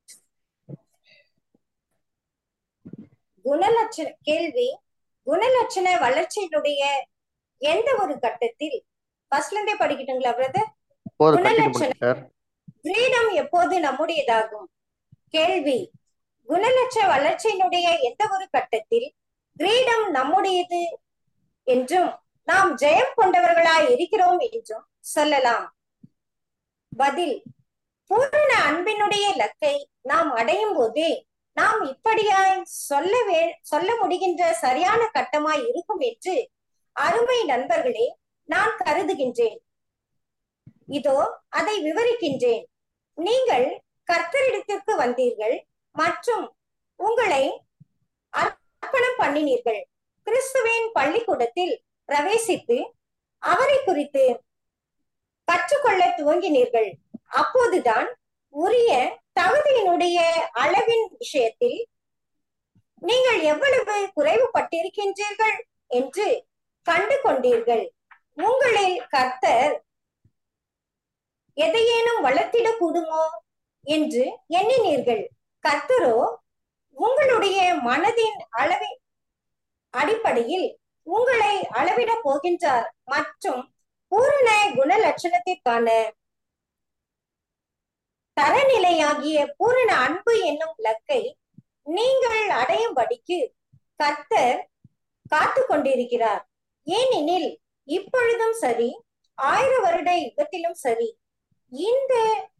குணலட்சண கேள்வி குணலட்சண வளர்ச்சியினுடைய எந்த ஒரு கட்டத்தில் ஃபர்ஸ்ட்ல இருந்தே படிக்கட்டுங்களா பிரதர் போதும் கண்டினியூ குணலட்சண பண்ணுங்க சார் கிரீடம் எப்போது நம்முடையதாகும் கேள்வி குணலட்ச வளர்ச்சியினுடைய எந்த ஒரு கட்டத்தில் கிரீடம் நம்முடையது என்றும் நாம் ஜெயம் கொண்டவர்களாய் இருக்கிறோம் என்றும் சொல்லலாம் பதில் பூரண அன்பினுடைய இலக்கை நாம் அடையும் போதே நாம் இப்படியாய் சொல்ல வே சொல்ல முடிகின்ற சரியான கட்டமாய் இருக்கும் என்று அருமை நண்பர்களே நான் கருதுகின்றேன் இதோ அதை விவரிக்கின்றேன் நீங்கள் கர்த்தரிடத்திற்கு வந்தீர்கள் மற்றும் உங்களை அர்ப்பணம் பண்ணினீர்கள் கிறிஸ்துவின் பள்ளிக்கூடத்தில் பிரவேசித்து அவரை குறித்து கற்றுக்கொள்ள துவங்கினீர்கள் அப்போதுதான் உரிய தகுதியினுடைய அளவின் விஷயத்தில் நீங்கள் எவ்வளவு குறைவுபட்டிருக்கின்றீர்கள் என்று கண்டு கொண்டீர்கள் உங்களில் கர்த்தர் எதையேனும் வளர்த்திடக் கூடுமோ என்று எண்ணினீர்கள் கர்த்தரோ உங்களுடைய மனதின் அளவின் அடிப்படையில் உங்களை அளவிடப் போகின்றார் மற்றும் பூரண குணலட்சணத்திற்கான தரநிலையாகிய பூரண அன்பு என்னும் இலக்கை நீங்கள் அடையும்படிக்கு கர்த்தர் காத்து கொண்டிருக்கிறார் ஏனெனில் இப்பொழுதும் சரி ஆயிரம் வருட யுகத்திலும் சரி இந்த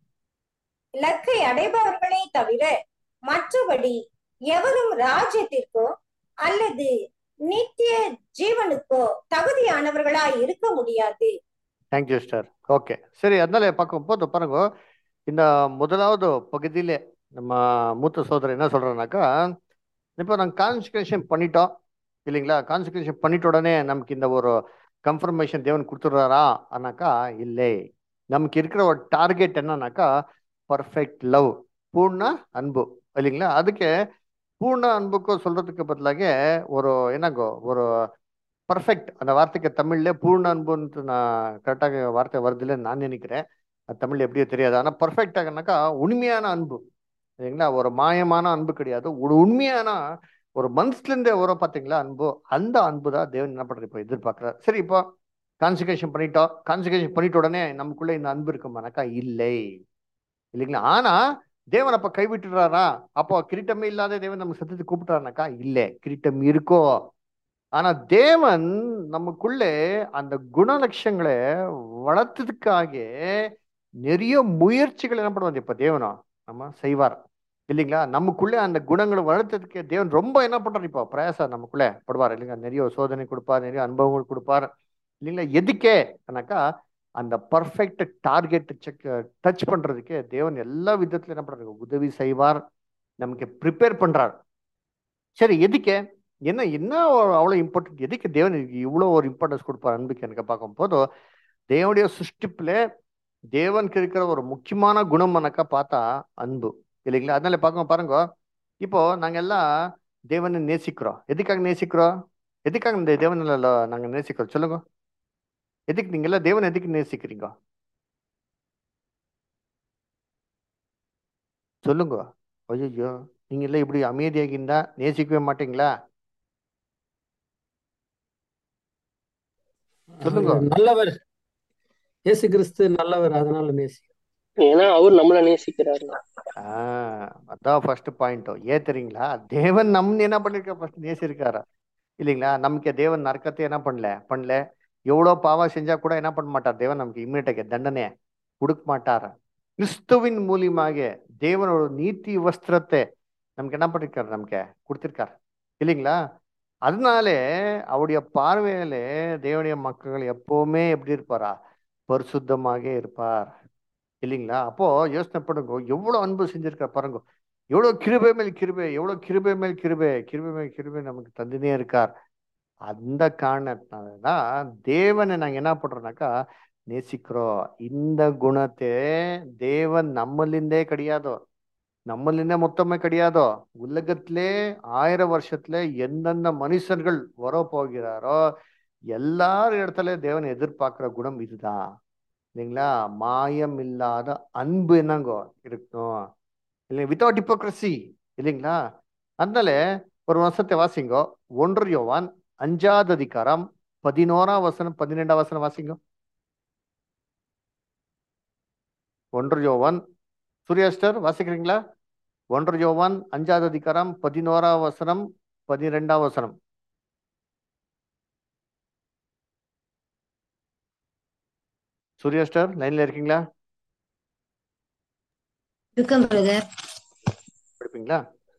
இலக்கை அடைபவர்களே தவிர மற்றபடி எவரும் ராஜ்யத்திற்கோ அல்லது நித்திய ஜீவனுக்கோ தகுதியானவர்களாய் இருக்க முடியாது தேங்க்யூ ஸ்டார் ஓகே சரி அதனால பார்க்கும்போது பாருங்க இந்த முதலாவது பகுதியிலே நம்ம மூத்த சோதரர் என்ன சொல்றோம்னாக்கா இப்போ நாங்கள் கான்சன்ட்ரேஷன் பண்ணிட்டோம் இல்லைங்களா கான்சன்ட்ரேஷன் பண்ணிட்ட உடனே நமக்கு இந்த ஒரு கன்ஃபர்மேஷன் தேவன் கொடுத்துட்றாரா ஆனாக்கா இல்லை நமக்கு இருக்கிற ஒரு டார்கெட் என்னன்னாக்கா பர்ஃபெக்ட் லவ் பூர்ண அன்பு இல்லைங்களா அதுக்கு பூர்ண அன்புக்கு சொல்றதுக்கு பதிலாக ஒரு என்னங்கோ ஒரு பர்ஃபெக்ட் அந்த வார்த்தைக்கு தமிழ்ல பூர்ண அன்புன்ட்டு நான் கரெக்டாக வார்த்தை வருதுன்னு நான் நினைக்கிறேன் அது தமிழ் எப்படியோ தெரியாது ஆனால் பர்ஃபெக்டாகனாக்கா உண்மையான அன்பு சரிங்களா ஒரு மாயமான அன்பு கிடையாது ஒரு உண்மையான ஒரு மனசுலேருந்தே வரும் பார்த்தீங்களா அன்பு அந்த அன்பு தான் தேவன் என்ன பண்ணுறது இப்போ எதிர்பார்க்குறாரு சரி இப்போ கான்சிகேஷன் பண்ணிட்டோம் கான்சிகேஷன் பண்ணிட்ட உடனே நமக்குள்ள இந்த அன்பு இருக்குமானாக்கா இல்லை இல்லைங்களா ஆனா தேவன் அப்ப கைவிட்டுறாரா அப்போ கிரீட்டமே இல்லாத தேவன் நம்ம சத்தத்தை கூப்பிட்டாருனாக்கா இல்லை கிரீட்டம் இருக்கோ ஆனா தேவன் நமக்குள்ளே அந்த குணலட்சங்களை வளர்த்ததுக்காக நிறைய முயற்சிகள் என்ன பண்ணுவாங்க இப்ப தேவனா நம்ம செய்வார் இல்லைங்களா நமக்குள்ளே அந்த குணங்களை வளர்த்ததுக்கு தேவன் ரொம்ப என்ன பண்றாரு இப்போ பிரயாசம் நமக்குள்ளே படுவார் இல்லைங்களா நிறைய சோதனை கொடுப்பார் நிறைய அனுபவங்கள் கொடுப்பார் இல்லைங்களா எதுக்கே ஆனாக்கா அந்த பர்ஃபெக்ட் டார்கெட் செக் டச் பண்றதுக்கு தேவன் எல்லா விதத்துல என்ன பண்றாரு உதவி செய்வார் நமக்கு ப்ரிப்பேர் பண்றார் சரி எதுக்கு என்ன என்ன அவ்வளோ இம்பார்ட்டன்ட் எதுக்கு தேவன் இவ்வளோ ஒரு இம்பார்ட்டன்ஸ் கொடுப்பார் அன்புக்கு எனக்கு பார்க்கும் போதும் தேவனுடைய சுஷ்டிப்புல தேவனுக்கு இருக்கிற ஒரு முக்கியமான குணம்னாக்கா பார்த்தா அன்பு இல்லைங்களா அதனால பார்க்க பாருங்க இப்போ நாங்க எல்லாம் தேவனை நேசிக்கிறோம் எதுக்காக நேசிக்கிறோம் எதுக்காக இந்த தேவனில் நாங்க நேசிக்கிறோம் சொல்லுங்க எதுக்கு நீங்க எல்லாம் தேவன் எதுக்கு நேசிக்கிறீங்க சொல்லுங்க ஐயோ நீங்க எல்லாம் இப்படி அமைதியாக இருந்தா நேசிக்கவே மாட்டீங்களா சொல்லுங்க நல்லவர் இயேசு கிறிஸ்து நல்லவர் அதனால நேசி ஏன்னா அவர் நம்மள நேசிக்கிறாரு ஆஹ் அதான் ஃபர்ஸ்ட் பாயிண்ட் ஏன் தெரியுங்களா தேவன் நம்ம என்ன பண்ணிருக்க ஃபர்ஸ்ட் நேசிருக்காரா இல்லைங்களா நமக்கு தேவன் நரக்கத்தை என்ன பண்ணல பண்ணல எவ்வளோ பாவம் செஞ்சா கூட என்ன பண்ண மாட்டார் தேவன் நமக்கு இம்மீடியட்டாக தண்டனை கொடுக்க மாட்டார் கிறிஸ்துவின் மூலியமாக தேவனோட நீதி வஸ்திரத்தை நமக்கு என்ன பண்ணிருக்காரு நமக்கு கொடுத்திருக்கார் இல்லைங்களா அதனாலே அவருடைய பார்வையில தேவனுடைய மக்கள் எப்பவுமே எப்படி இருப்பாரா பரிசுத்தமாக இருப்பார் இல்லைங்களா அப்போ யோசனை பண்ணுங்க எவ்வளவு அன்பு செஞ்சிருக்கார் பாருங்க எவ்வளவு கிருபை மேல் கிருபை எவ்வளவு கிருபை மேல் கிருபை கிருபை மேல் கிருபை நமக்கு தந்துனே இருக்கார் அந்த காரணத்தினாலதான் தேவனை நாங்க என்ன பண்றோம்னாக்கா நேசிக்கிறோம் இந்த குணத்தை தேவன் நம்மளிந்தே கிடையாதோ நம்மளிந்தே மொத்தமே கிடையாதோ உலகத்திலே ஆயிரம் வருஷத்துல எந்தெந்த மனுஷர்கள் வர போகிறாரோ எல்லார் இடத்துல தேவன் எதிர்பார்க்கிற குணம் இதுதான் இல்லைங்களா மாயம் இல்லாத அன்பு என்னங்கோ இருக்கணும் இல்லை வித்தவுட் ஹிப்போக்ரஸி இல்லைங்களா அதனால ஒரு வருஷத்தை வாசிங்கோ ஒன்று யோவான் அஞ்சாவது அதிகாரம் பதினோராம் வசனம் பதினெண்டாம் வசனம் வாசிங்கோ ஒன்று யோவான் சூர்யாஸ்டர் வாசிக்கிறீங்களா ஒன்று யோவான் அஞ்சாவது அதிகாரம் பதினோராம் வசனம் பதிரெண்டாம் வசனம் சூர்யாஸ்டர் லைன்ல இருக்கீங்களா இருக்கேன் பிரதர் படிப்பீங்களா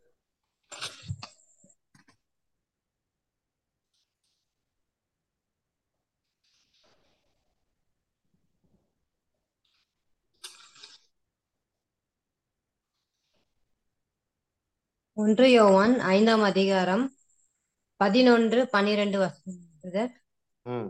ஒன்று யோவான் ஐந்தாம் அதிகாரம் பதினொன்று பனிரெண்டு வசனம் பிரதர் ம்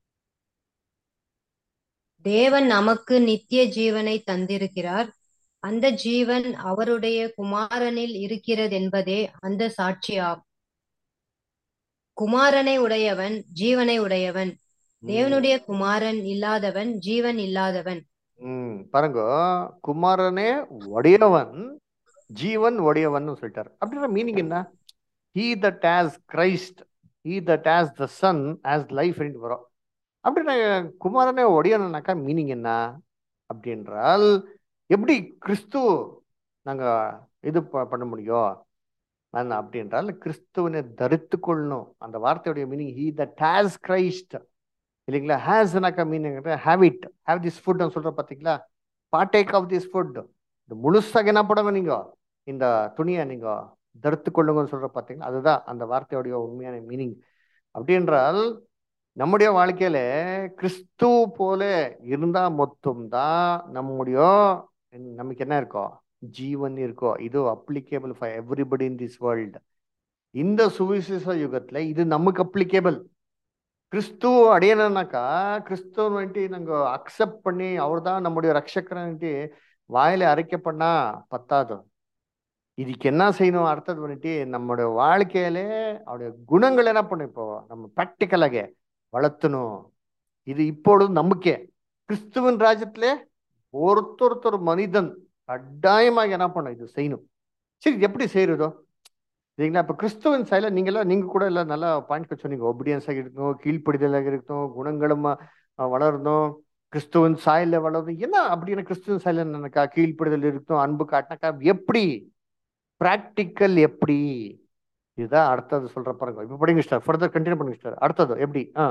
தேவன் நமக்கு நித்திய ஜீவனை தந்திருக்கிறார் அந்த ஜீவன் அவருடைய குமாரனில் இருக்கிறது என்பதே அந்த சாட்சியாகும் குமாரனை உடையவன் ஜீவனை உடையவன் தேவனுடைய குமாரன் இல்லாதவன் ஜீவன் இல்லாதவன் ம் பாருங்க குமாரனே உடையவன் ஜீவன் உடையவன் சொல்லிட்டார் அப்படின்ற மீனிங் என்ன he that has Christ he that has the son has life வரும் அப்படின்னா குமாரனே உடையனாக்கா மீனிங் என்ன அப்படின்றால் எப்படி கிறிஸ்து நாங்க இது ப- பண்ண முடியும் நான் அப்படின்றால் கிறிஸ்துவனை தரித்து கொள்ளணும் அந்த வார்த்தையுடைய meaning he that has Christ இல்லைங்களா ஹேஸ்னாக்கா meaning have it have this food சொல்ற பார்த்தீங்களா பார்ட்டேக் ஆஃப் திஸ் ஃபுட் இந்த முழுசாக என்ன பண்ணுங்க நீங்க இந்த துணியை நீங்க தடுத்து கொள்ளுங்கன்னு சொல்ற பார்த்தீங்களா அதுதான் அந்த வார்த்தையோடைய உண்மையான மீனிங் அப்படின்றால் நம்முடைய வாழ்க்கையில கிறிஸ்து போல இருந்தா மொத்தம்தான் நம்முடைய நமக்கு என்ன இருக்கோ ஜீவன் இருக்கோ இது applicable for everybody in this world இந்த சுவிசேஷ யுகத்துல இது நமக்கு அப்ளிகேபிள் கிறிஸ்து அடையணும்னாக்கா கிறிஸ்துவ வந்துட்டு நாங்க அக்செப்ட் பண்ணி அவர் தான் நம்முடைய ரட்சக்கரன்ட்டு வாயில அரைக்க பண்ணா பத்தாது இதுக்கு என்ன செய்யணும் அடுத்தது வந்துட்டு நம்முடைய வாழ்க்கையிலே அவருடைய குணங்கள் என்ன பண்ணும் இப்போ நம்ம ப்ராக்டிக்கலாக வளர்த்தணும் இது இப்பொழுது நம்பிக்கை கிறிஸ்துவின் ராஜ்யத்திலே ஒருத்தொருத்தர் மனிதன் கட்டாயமாக என்ன பண்ணும் இது செய்யணும் சரி இது எப்படி செய்யறதோ சரிங்களா இப்போ கிறிஸ்துவின் செயல நீங்களாம் நீங்க கூட எல்லாம் நல்லா பாயிண்ட் சொன்னீங்க ஒபீடியன்ஸாக இருக்கணும் கீழ்ப்படிதலாக இருக்கணும் குணங்களும் அஹ், வளரணும் கிறிஸ்துவின் சாயல வளரணும் என்ன அப்படின்னு கிறிஸ்துவின் சாயல என்னக்கா கீழ்ப்படிதல் இருக்கணும் அன்பு காட்டினாக்கா எப்படி பிராக்டிக்கல் எப்படி இதுதான் அடுத்தது சொல்ற பாருங்க இப்போ படிங்க சார் ஃபர்தர் கண்டினியூ பண்ணுங்க சார் அடுத்தது எப்படி ஆ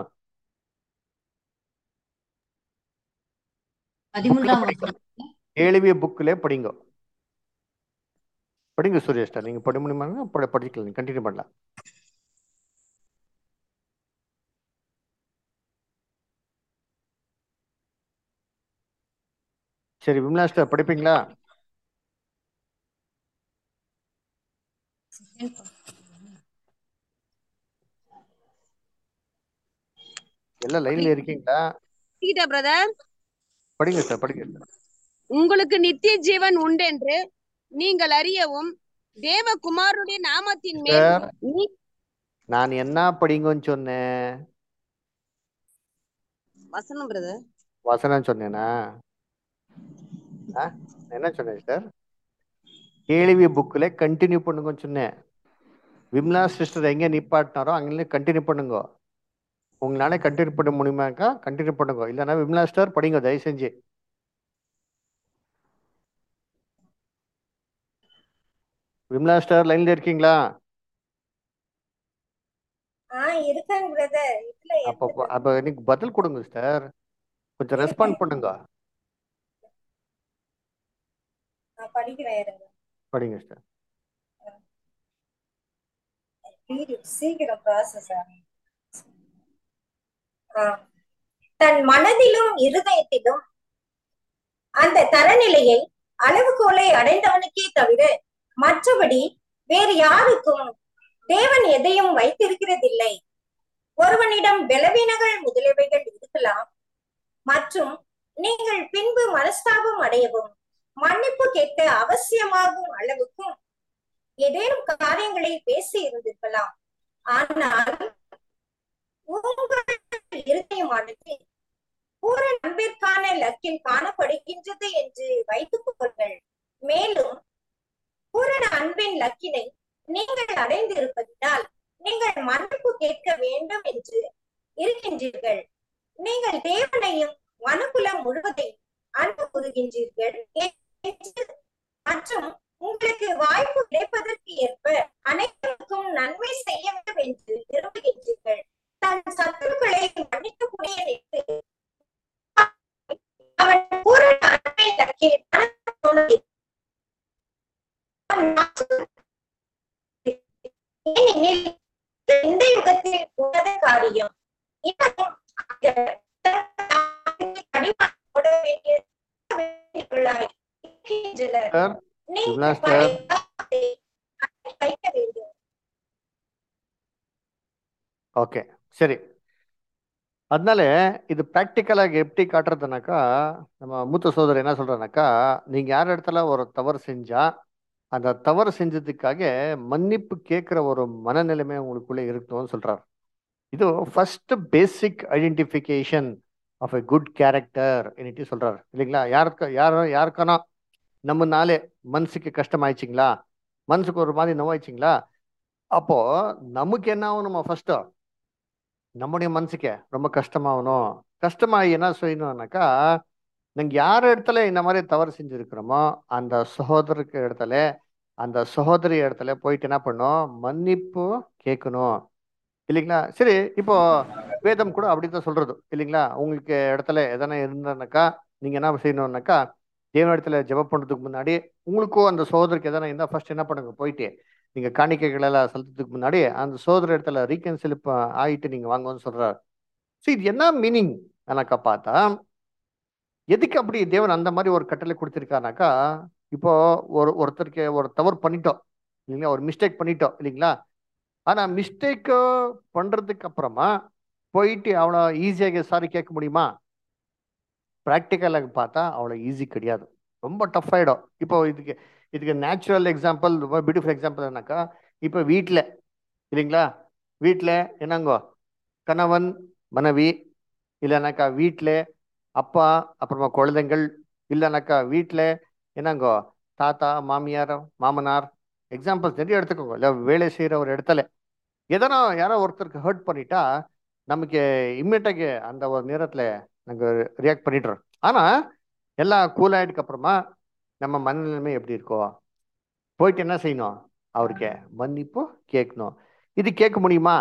பதிமூன்றாம் வசனம் கேள்விய புக்கிலே படிங்க படிங்க சுரேஷ் சார் நீங்க படி முடியுமா படி- படிக்கலாம் நீங்க கண்டினியூ பண்ணலாம் சரி விமலா சார் படிப்பீங்களா எல்லாம் லைன்ல இருக்கீங்களா பிரதர் படிங்க சார் படிங்க சார் உங்களுக்கு நித்திய ஜீவன் உண்டென்று நீங்கள் அறியவும் தேவகுமாரனுடைய நாமத்தின் மேல் சார் நீ- நான் என்ன படிங்கன்னு சொன்னேன் வசனம் பிரதர் வசனம் சொன்னேனா ஆ நான் என்ன சொன்னேன் சார் கேள்வி புக்கில் கண்டினியூ பண்ணுங்கன்னு சொன்னேன் விம்லா சிஸ்டர் எங்கே நிப்பாட்டினாரோ அங்கே கண்டினியூ பண்ணுங்க உங்களால கண்டினியூ பண்ண முடியுமாக்கா கண்டினியூ பண்ணுங்க இல்லைன்னா விம்லா சிஸ்டர் படிங்க தயவு செஞ்சு விம்லா சிஸ்டர் லைன்ல இருக்கீங்களா ஆஹ் இருக்காங்க பிரதர் இதுல அப்போ எந்த அப்போ எனக்கு பதில் கொடுங்க சிஸ்டர் கொஞ்சம் ரெஸ்பாண்ட் பண்ணுங்க நான் படிக்கிறேன் இருங்க படிங்க சிஸ்டர் Read- சீக்கிரம் ப்ராசஸ் ஆகும் ஆஹ் தன் மனதிலும் இருதயத்திலும் அந்த தரநிலையை அளவுகோலை அடைந்தவனுக்கே தவிர மற்றபடி வேறு யாருக்கும் தேவன் எதையும் வைத்திருக்கிறதில்லை ஒருவனிடம் பலவீனங்கள் முதலியவைகள் இருக்கலாம் மற்றும் நீங்கள் பின்பு மனஸ்தாபம் அடையவும் மன்னிப்பு கேட்க அவசியமாகும் அளவுக்கும் ஏதேனும் காரியங்களை பேசி இருந்திருக்கலாம் ஆனால் உங்கள் இருதயமானது பூரண அன்பிற்கான லக்கில் காணப்படுகின்றது என்று வைத்துக் கொள்ளுங்கள் மேலும் பூரண அன்பின் லக்கினை நீங்கள் அடைந்திருப்பதினால் நீங்கள் மன்னிப்பு கேட்க வேண்டும் என்று இருக்கின்றீர்கள் நீங்கள் தேவனையும் மனுக்குலம் முழுவதையும் அன்பு கூறுகின்றீர்கள் என்று மற்றும் உங்களுக்கு வாய்ப்பு கிடைப்பதற்கு ஏற்ப அனைவருக்கும் நன்மை செய்ய வேண்டும் என்று விரும்புகின்றீர்கள் தன் சத்துருக்களை மன்னிக்கக்கூடிய நின்று அவன் பூரண அன்பை தக்கே ஏனெனில் இந்த யுகத்தில் உன்னத காரியம் இன்னும் கடினப்பட வேண்டிய வேண்டியவர்களாய் இருக்கின்றனர். சார் நீங்கள் விமலா சார் படையாதே வைக்க வேண்டும் ஓகே சரி அதனால இது ப்ராக்டிக்கலாக எப்படி காட்டுறதுனாக்கா நம்ம மூத்த சோதரர் என்ன சொல்றேனாக்கா நீங்க யார் இடத்துல ஒரு தவறு செஞ்சா அந்த தவறு செஞ்சதுக்காக மன்னிப்பு கேட்குற ஒரு மனநிலைமை உங்களுக்குள்ளே இருக்கணும்னு சொல்றாரு இது first basic identification of a good character என்னட்டு சொல்றாரு இல்லைங்களா யாருக்கு யாரோ யாருக்கானா நம்மனாலே மனசுக்கு கஷ்டமாயிடுச்சிங்களா மனசுக்கு ஒரு மாதிரி நோவாயிடுச்சிங்களா அப்போ நமக்கு என்ன ஆகணுமா ஃபர்ஸ்ட் நம்முடைய மனசுக்கு ரொம்ப கஷ்டமாகணும் கஷ்டமாகி என்ன செய்யணும்னாக்கா நாங்கள் யார் இடத்துல இந்த மாதிரி தவறு செஞ்சுருக்கிறோமோ அந்த சகோதரருக்கு இடத்துல அந்த சகோதரி இடத்துல போயிட்டு என்ன பண்ணணும் மன்னிப்பு கேட்கணும் இல்லைங்களா சரி இப்போ வேதம் கூட அப்படித்தான் சொல்றது இல்லைங்களா உங்களுக்கு இடத்துல எதனா இருந்தானாக்கா நீங்க என்ன செய்யணும்னாக்கா தேவன் இடத்துல ஜெபம் பண்றதுக்கு முன்னாடி உங்களுக்கும் அந்த சோதருக்கு எதனா இருந்தா ஃபர்ஸ்ட் என்ன பண்ணுங்க போயிட்டு நீங்க காணிக்கைகள் எல்லாம் செலுத்துறதுக்கு முன்னாடி அந்த சோதர இடத்துல ரீகன்சில் ஆயிட்டு நீங்க வாங்கன்னு சொல்றாரு சரி இது என்ன மீனிங் எனக்கா பார்த்தா எதுக்கு அப்படி தேவன் அந்த மாதிரி ஒரு கட்டளை கொடுத்திருக்காருனாக்கா இப்போ ஒரு ஒருத்தருக்கு ஒரு தவறு பண்ணிட்டோம் இல்லைங்களா ஒரு மிஸ்டேக் பண்ணிட்டோம் இல்லைங்களா ஆனா மிஸ்டேக் பண்றதுக்கு அப்புறமா போயிட்டு அவ்வளோ ஈஸியாக சாரி கேட்க முடியுமா ப்ராக்டிக்கலாக பார்த்தா அவ்வளோ ஈஸி கிடையாது ரொம்ப டஃப் ஆகிடும் இப்போ இதுக்கு இதுக்கு நேச்சுரல் எக்ஸாம்பிள் ரொம்ப பியூட்டிஃபுல் எக்ஸாம்பிள் என்னக்கா இப்போ வீட்டில் இல்லைங்களா வீட்டில் என்னங்கோ கணவன் மனைவி இல்லைனாக்கா வீட்டில் அப்பா அப்புறமா குழந்தைங்கள் இல்லைனாக்கா வீட்டில் என்னங்கோ தாத்தா மாமியார் மாமனார் எக்ஸாம்பிள்ஸ் நிறைய எடுத்துக்கோங்க இல்லை வேலை செய்கிற ஒரு இடத்துல எதனா யாரோ ஒருத்தருக்கு ஹர்ட் பண்ணிட்டா நமக்கு இம்மிடியாக அந்த ஒரு நேரத்தில் நாங்கள் ரியாக்ட் பண்ணிடுறோம் ஆனால் எல்லாம் கூல் ஆகிடுக்கு அப்புறமா நம்ம மனநிலைமை எப்படி இருக்கோ போயிட்டு என்ன செய்யணும் அவருக்கு மன்னிப்பு கேட்கணும் இது கேட்க முடியுமா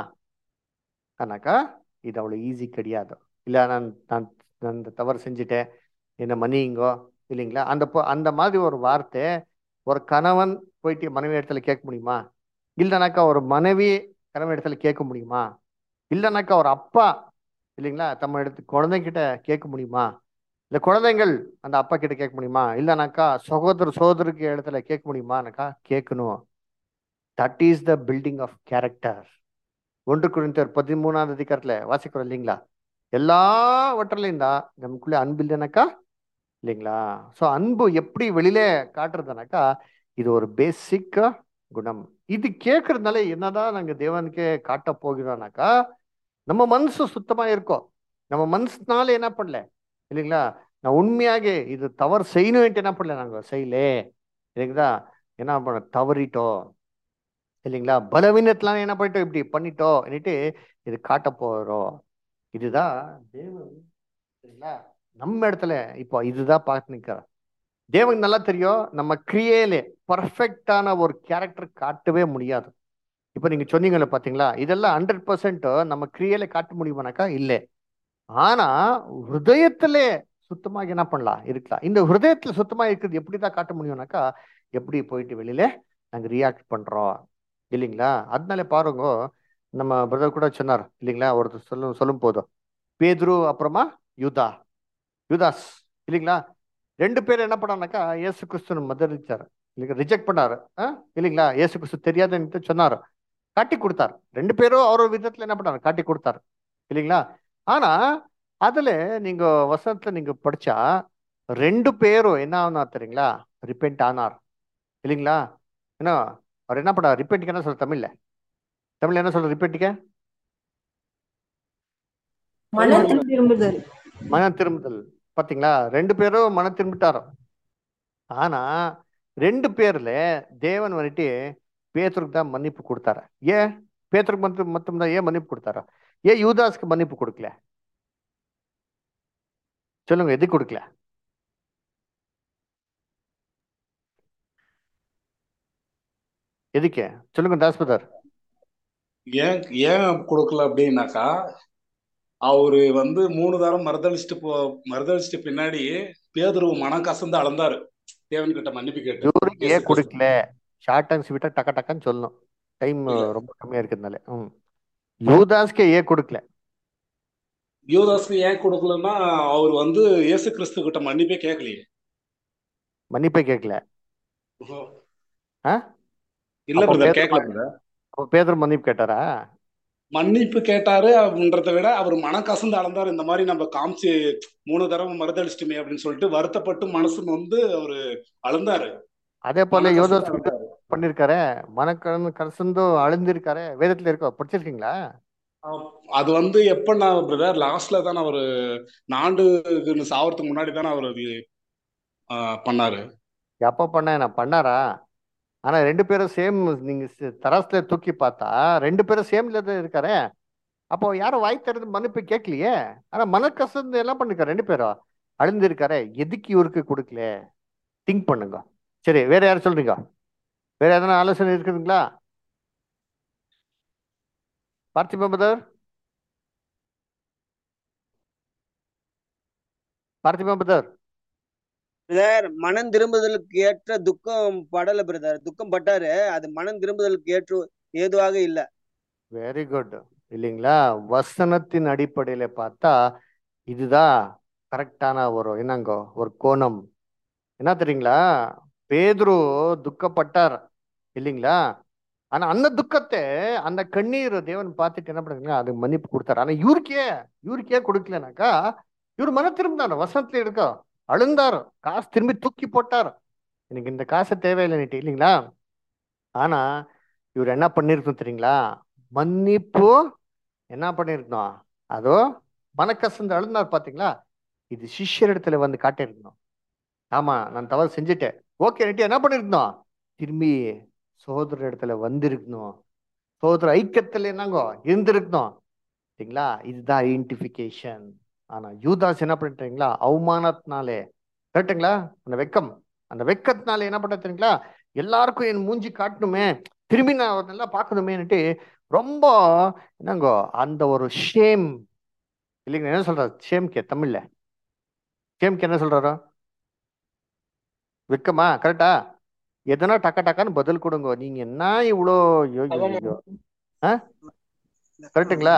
ஆனாக்கா இது அவ்வளோ ஈஸி கிடையாது இல்லை நான் நான் நான் இந்த தவறு செஞ்சுட்டேன் என்னை மன்னிங்கோ இல்லைங்களா அந்த பொ- அந்த மாதிரி ஒரு வார்த்தை ஒரு கணவன் போயிட்டு மனைவி இடத்துல கேட்க முடியுமா இல்லைனாக்கா ஒரு மனைவி கணவன் இடத்துல கேட்க முடியுமா இல்லைனாக்கா ஒரு அப்பா இல்லைங்களா தம்ம இடத்து குழந்தைகிட்ட கேட்க முடியுமா இல்லை குழந்தைங்கள் அந்த அப்பா கிட்ட கேட்க முடியுமா இல்லைனாக்கா சகோதர சகோதரிக்கு இடத்துல கேட்க முடியுமானாக்கா கேட்கணும் that is the building of character ஒன்று குறிந்தர் பதிமூணாவது அதிகாரத்தில் வாசிக்கிறோம் இல்லைங்களா எல்லாவற்றிலையும் தான் நமக்குள்ளே அன்பு இல்லைனாக்கா இல்லைங்களா ஸோ அன்பு எப்படி வெளியில காட்டுறதுனாக்கா இது ஒரு பேசிக் குணம் இது கேட்கறதுனால என்னதான் நாங்க தேவனுக்கு காட்ட போகிறோம்னாக்கா நம்ம மனசு சுத்தமா இருக்கும் நம்ம மனசுனால என்ன பண்ணல இல்லைங்களா நான் உண்மையாக இது தவறு செய்யணும்ட்டு என்ன பண்ணல நாங்க செய்யல இல்லைங்களா என்ன பண்ண தவறிட்டோம் இல்லைங்களா பலவீனத்துல என்ன பண்ணிட்டோம் இப்படி பண்ணிட்டோம் என்னட்டு இது காட்ட போறோம் இதுதான் தேவன் சரிங்களா நம்ம இடத்துல இப்போ இதுதான் பார்த்து நிற்கிறார் தேவனுக்கு நல்லா தெரியும் நம்ம கிரியையிலே பர்ஃபெக்டான ஒரு கேரக்டர் காட்டவே முடியாது இப்போ நீங்க சொன்னீங்கல்ல பாத்தீங்களா இதெல்லாம் ஹண்ட்ரட் பர்சன்ட் நம்ம கிரியையில காட்ட முடியுமானாக்கா இல்லை ஆனா ஹிருதயத்திலே சுத்தமாக என்ன பண்ணலாம் இருக்கலாம் இந்த ஹிருதயத்துல சுத்தமா இருக்கிறது எப்படி தான் காட்ட முடியும்னாக்கா எப்படி போயிட்டு வெளியில நாங்க ரியாக்ட் பண்றோம் இல்லைங்களா அதனால பாருங்க நம்ம பிரதர் கூட சொன்னார் இல்லைங்களா ஒருத்தர் சொல்லும் சொல்லும் போதும் பேதுரு அப்புறமா யூதா யூதாஸ் இல்லைங்களா ரெண்டு பேரும் என்ன பண்ணானாக்கா இயேசு கிறிஸ்துவ மதரிச்சார் இல்லைங்களா ரிஜெக்ட் பண்ணாரு ஆ? இல்லைங்களா இயேசு கிறிஸ்து தெரியாதுன்னு சொன்னாரு காட்டி கொடுத்தார் ரெண்டு பேரும் அவர் ஒரு விதத்துல என்ன பண்ணாரு காட்டி கொடுத்தாரு இல்லைங்களா ஆனா அதுல நீங்க வசனத்துல நீங்க படிச்சா ரெண்டு பேரும் என்ன ஆனார் தெரியுங்களா ரிப்பெண்ட் ஆனார் இல்லைங்களா என்ன அவர் என்ன பண்ணார் ரிப்பெண்ட்டுக்கு என்ன சொல்ற தமிழ்ல தமிழ்ல என்ன சொல்ற ரிப்பெண்ட்டுக்கு மனம் திரும்புதல் மன திரும்புதல் பாத்தீங்களா ரெண்டு பேரும் மன திரும்பிட்டாரோ ஆனா ரெண்டு பேர்ல தேவன் வந்துட்டு பேத்தருக்கு தான் மன்னிப்பு கொடுத்தாரு ஏன் பேத்தருக்கு மட்டும் மட்டும் தான் ஏன் மன்னிப்பு கொடுத்தாரா ஏன் யூதாஸ்க்கு மன்னிப்பு கொடுக்கல சொல்லுங்க எது கொடுக்கல எதுக்கு சொல்லுங்க தாஸ்பதர் ஏன் ஏன் கொடுக்கல அப்படின்னாக்கா அவரு வந்து மூணு தரம் மறுதளிச்சுட்டு போ மறுதளிச்சுட்டு பின்னாடி பேதுருவு மனம் கசந்து அளந்தாரு தேவன் கிட்ட மன்னிப்பு கேட்டு இவருக்கு இயேசு ஏன் கிறிஸ்து கொடுக்கல ஷார்ட் அண்ட் ஸ்வீட்டா டக்க டக்குன்னு சொல்லணும் டைம் இல்ல ரொம்ப கம்மியா இருக்கிறதுனால ம் யூதாஸ்க்கே ஏன் கொடுக்கல யூதாஸ்க்கு ஏன் கொடுக்கலன்னா அவர் வந்து இயேசு கிறிஸ்து கிட்ட மன்னிப்பே கேட்கலையே மன்னிப்பே கேட்கல ஓஹோ. ஆ இல்ல அப்போ பிரதர் பேதர் கேட்கல பிரதர் அப்போ பேதர் மன்னிப்பு கேட்டாரா மன்னிப்பு கேட்டாரு அப்படின்றத விட அவர் மனம் கசந்து அளந்தாரு இந்த மாதிரி நம்ம காமிச்சு மூணு தடவை மறுதளிச்சிட்டுமே அப்படின்னு சொல்லிட்டு வருத்தப்பட்டு மனசு வந்து அவரு அளந்தாரு அதே போல மனம் கசந்து யோதாஸ் அளந்தாரு பண்ணிருக்காரு மனக்கடன் கசந்து அழுந்திருக்காரு வேதத்துல இருக்கோ படிச்சிருக்கீங்களா அஹ் அது வந்து எப்ப பிரதர் லாஸ்ட்ல தானே அவரு நாண்டு சாவறதுக்கு முன்னாடி தானே அவர் அது ஆஹ் பண்ணாரு எப்போ பண்ண நான் பண்ணாரா ஆனா ரெண்டு பேரும் சேம் நீங்க சி- தராசுல தூக்கி பார்த்தா ரெண்டு பேரும் சேம்ல தான் இருக்காரு அப்போ யாரும் வாய் திறந்து மன்னிப்பு கேட்கலையே ஆனா மனக்கசந்து எல்லாம் பண்ணிருக்காரு ரெண்டு பேரும் அழுந்திருக்காரு எதுக்கு இவருக்கு கொடுக்கல திங்க் பண்ணுங்க சரி வேற யாரும் சொல்றீங்க வேற எதனா ஆலோசனை இருக்குதுங்களா பார்த்திபா பிரதர் பார்த்திமா பிரதர் பிரதர் மனம் திரும்புதலுக்கு ஏற்ற துக்கம் படல பிரதர் துக்கம் பட்டாரு அது மனம் திரும்புதலுக்கு ஏற்ற ஏதுவாக இல்ல வெரி குட் இல்லைங்களா வசனத்தின் அடிப்படையில பார்த்தா இதுதான் கரெக்டான ஒரு என்னங்கோ ஒரு கோணம் என்ன தெரியுங்களா பேதுரு துக்கப்பட்டார் இல்லைங்களா ஆனா அந்த துக்கத்தை அந்த கண்ணீர் தேவன் பார்த்துட்டு என்ன பண்ணுறீங்களா அது மன்னிப்பு கொடுத்தாரு ஆனா இவருக்கே இவருக்கே கொடுக்கலனாக்கா இவர் மன திரும்பினார் வசனத்துல இருக்கோ அழுந்தார் காசு திரும்பி தூக்கி போட்டார் எனக்கு இந்த காசு தேவையில்லைன்னுட்டு இல்லைங்களா ஆனா இவர் என்ன பண்ணிருக்கணும் தெரியுங்களா மன்னிப்பு என்ன பண்ணிருக்கணும் அதோ மனக்கசந்து அழுந்தார் பாத்தீங்களா இது சிஷ்யர் இடத்துல வந்து காட்டியிருக்கணும் ஆமா நான் தவறு செஞ்சுட்டேன் ஓகே என்ன பண்ணிருக்கணும் திரும்பி சகோதர இடத்துல வந்திருக்கணும் சகோதர ஐக்கியத்துல என்னங்கோ இருந்திருக்கணும் சரிங்களா இதுதான் ஐடென்டிஃபிகேஷன் ஆனா யூதாஸ் என்ன பண்ணிட்டீங்களா அவமானத்தினாலே கரெக்டுங்களா அந்த வெக்கம் அந்த வெக்கத்தினால என்ன பண்ண தெரியுங்களா எல்லாருக்கும் என் மூஞ்சி காட்டணுமே திரும்பி நான் நல்லா பார்க்கணுமேன்னுட்டு ரொம்ப என்னங்கோ அந்த ஒரு ஷேம் இல்லைங்க என்ன சொல்றாரு ஷேம்கே தமிழ்ல ஷேம்கே என்ன சொல்றாரோ வெக்கமா கரெக்டா எதனா டக்க டக்கான்னு பதில் கொடுங்க நீங்க என்ன இவ்வளோ ஐயோ ஐயோ, ஐயோ ஆ கரெக்டுங்களா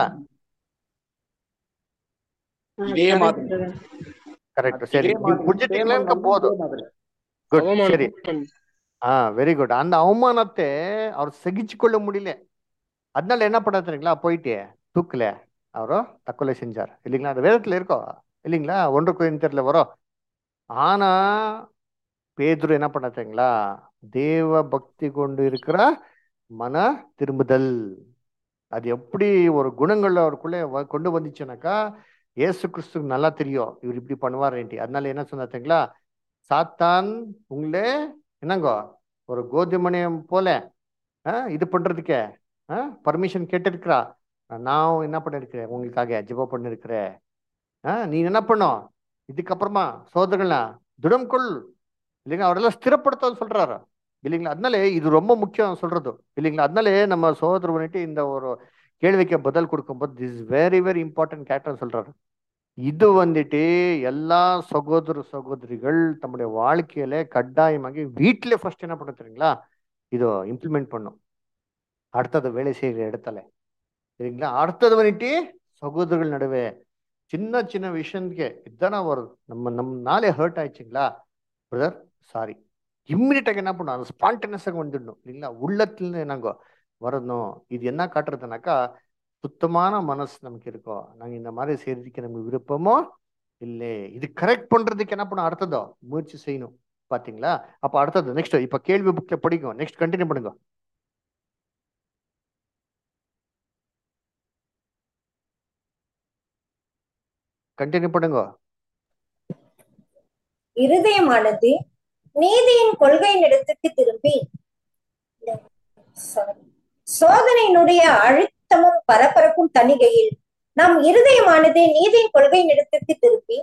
இதே மாதிரி கரெக்ட் சரி இதே நீங்க மாதிரி புரிஞ்சுட்டீங்களான்னு சேமம் போதும் இதே மாதிரி குட் அவமானம் சரி ஆ வெரி குட் அந்த அவமானத்தை அவர் சகிச்சு கொள்ள முடியல அதனால என்ன பண்ண தெரியுங்களா போயிட்டு தூக்கல அவரோ தற்கொலை செஞ்சார் இல்லைங்களா அந்த வேதத்துல இருக்கோ இல்லைங்களா ஒன்று கோயம்புத்தூர்ல வரும் ஆனா பேதுரு என்ன பண்ண தெரியுங்களா தேவ பக்தி கொண்டு இருக்கிற மன திரும்புதல் அது எப்படி ஒரு குணங்கள் அவருக்குள்ளே வ- கொண்டு வந்துச்சுனாக்கா இயேசு கிறிஸ்துக்கு நல்லா தெரியும் இவர் இப்படி பண்ணுவாருன்ட்டு அதனால என்ன சொன்னா தெரியுங்களா சாத்தான் உங்களே என்னங்கோ ஒரு கோதுமனையம் போல ஆ, இது பண்றதுக்கே பர்மிஷன் கேட்டிருக்கிறா நான் என்ன பண்ணிருக்கிறேன் உங்களுக்காக ஜெபம் பண்ணிருக்கிறேன் ஆ, நீ என்ன பண்ணும் இதுக்கப்புறமா சோதரங்களா திடம் கொள் இல்லைங்களா அவரெல்லாம் ஸ்திரப்படுத்த சொல்றாரு இல்லைங்களா அதனால இது ரொம்ப முக்கியம் சொல்றது இல்லைங்களா அதனால நம்ம சோதரர் பண்ணிட்டு இந்த ஒரு கேள்விக்கு பதில் கொடுக்கும்போது this is very very important character சொல்றாரு இது வந்துட்டு எல்லா சகோதர சகோதரிகள் தம்முடைய வாழ்க்கையில கட்டாயமாகி வீட்டிலே ஃபர்ஸ்ட் என்ன பண்ண தெரியுங்களா இதோ இம்ப்ளிமெண்ட் பண்ணும் அடுத்தது வேலை செய்கிற இடத்துல சரிங்களா அடுத்தது வந்துட்டு சகோதரர்கள் நடுவே சின்ன சின்ன விஷயத்துக்கு இதானே வரும் நம்ம நம்ம நாளே ஹர்ட் ஆயிடுச்சுங்களா பிரதர் சாரி இம்மிடியட்டாக என்ன பண்ணும் அது ஸ்பான்டேனியஸாக வந்துடணும் இல்லைங்களா உள்ளத்துல நாங்க வரணும் இது என்ன காட்டுறதுனாக்கா சுத்தமான மனசு நமக்கு இருக்கோம் நாங்க இந்த மாதிரி செய்யறதுக்கு நமக்கு விருப்பமோ இல்லை இது கரெக்ட் பண்றதுக்கு என்ன பண்ணும் அடுத்ததோ முயற்சி செய்யணும் பாத்தீங்களா அப்ப அடுத்தது நெக்ஸ்ட் இப்ப கேள்வி புக்ல படிக்கும் நெக்ஸ்ட் கண்டினியூ பண்ணுங்க கண்டினியூ பண்ணுங்க இருதயமானது நீதியின் கொள்கையினிடத்துக்கு திரும்பி sorry. சோதனையினுடைய அழுத்தமும் பரபரப்பும் தணிகையில் நம் இருதயமானது நீதியின் கொள்கையினிடத்திற்கு திரும்பி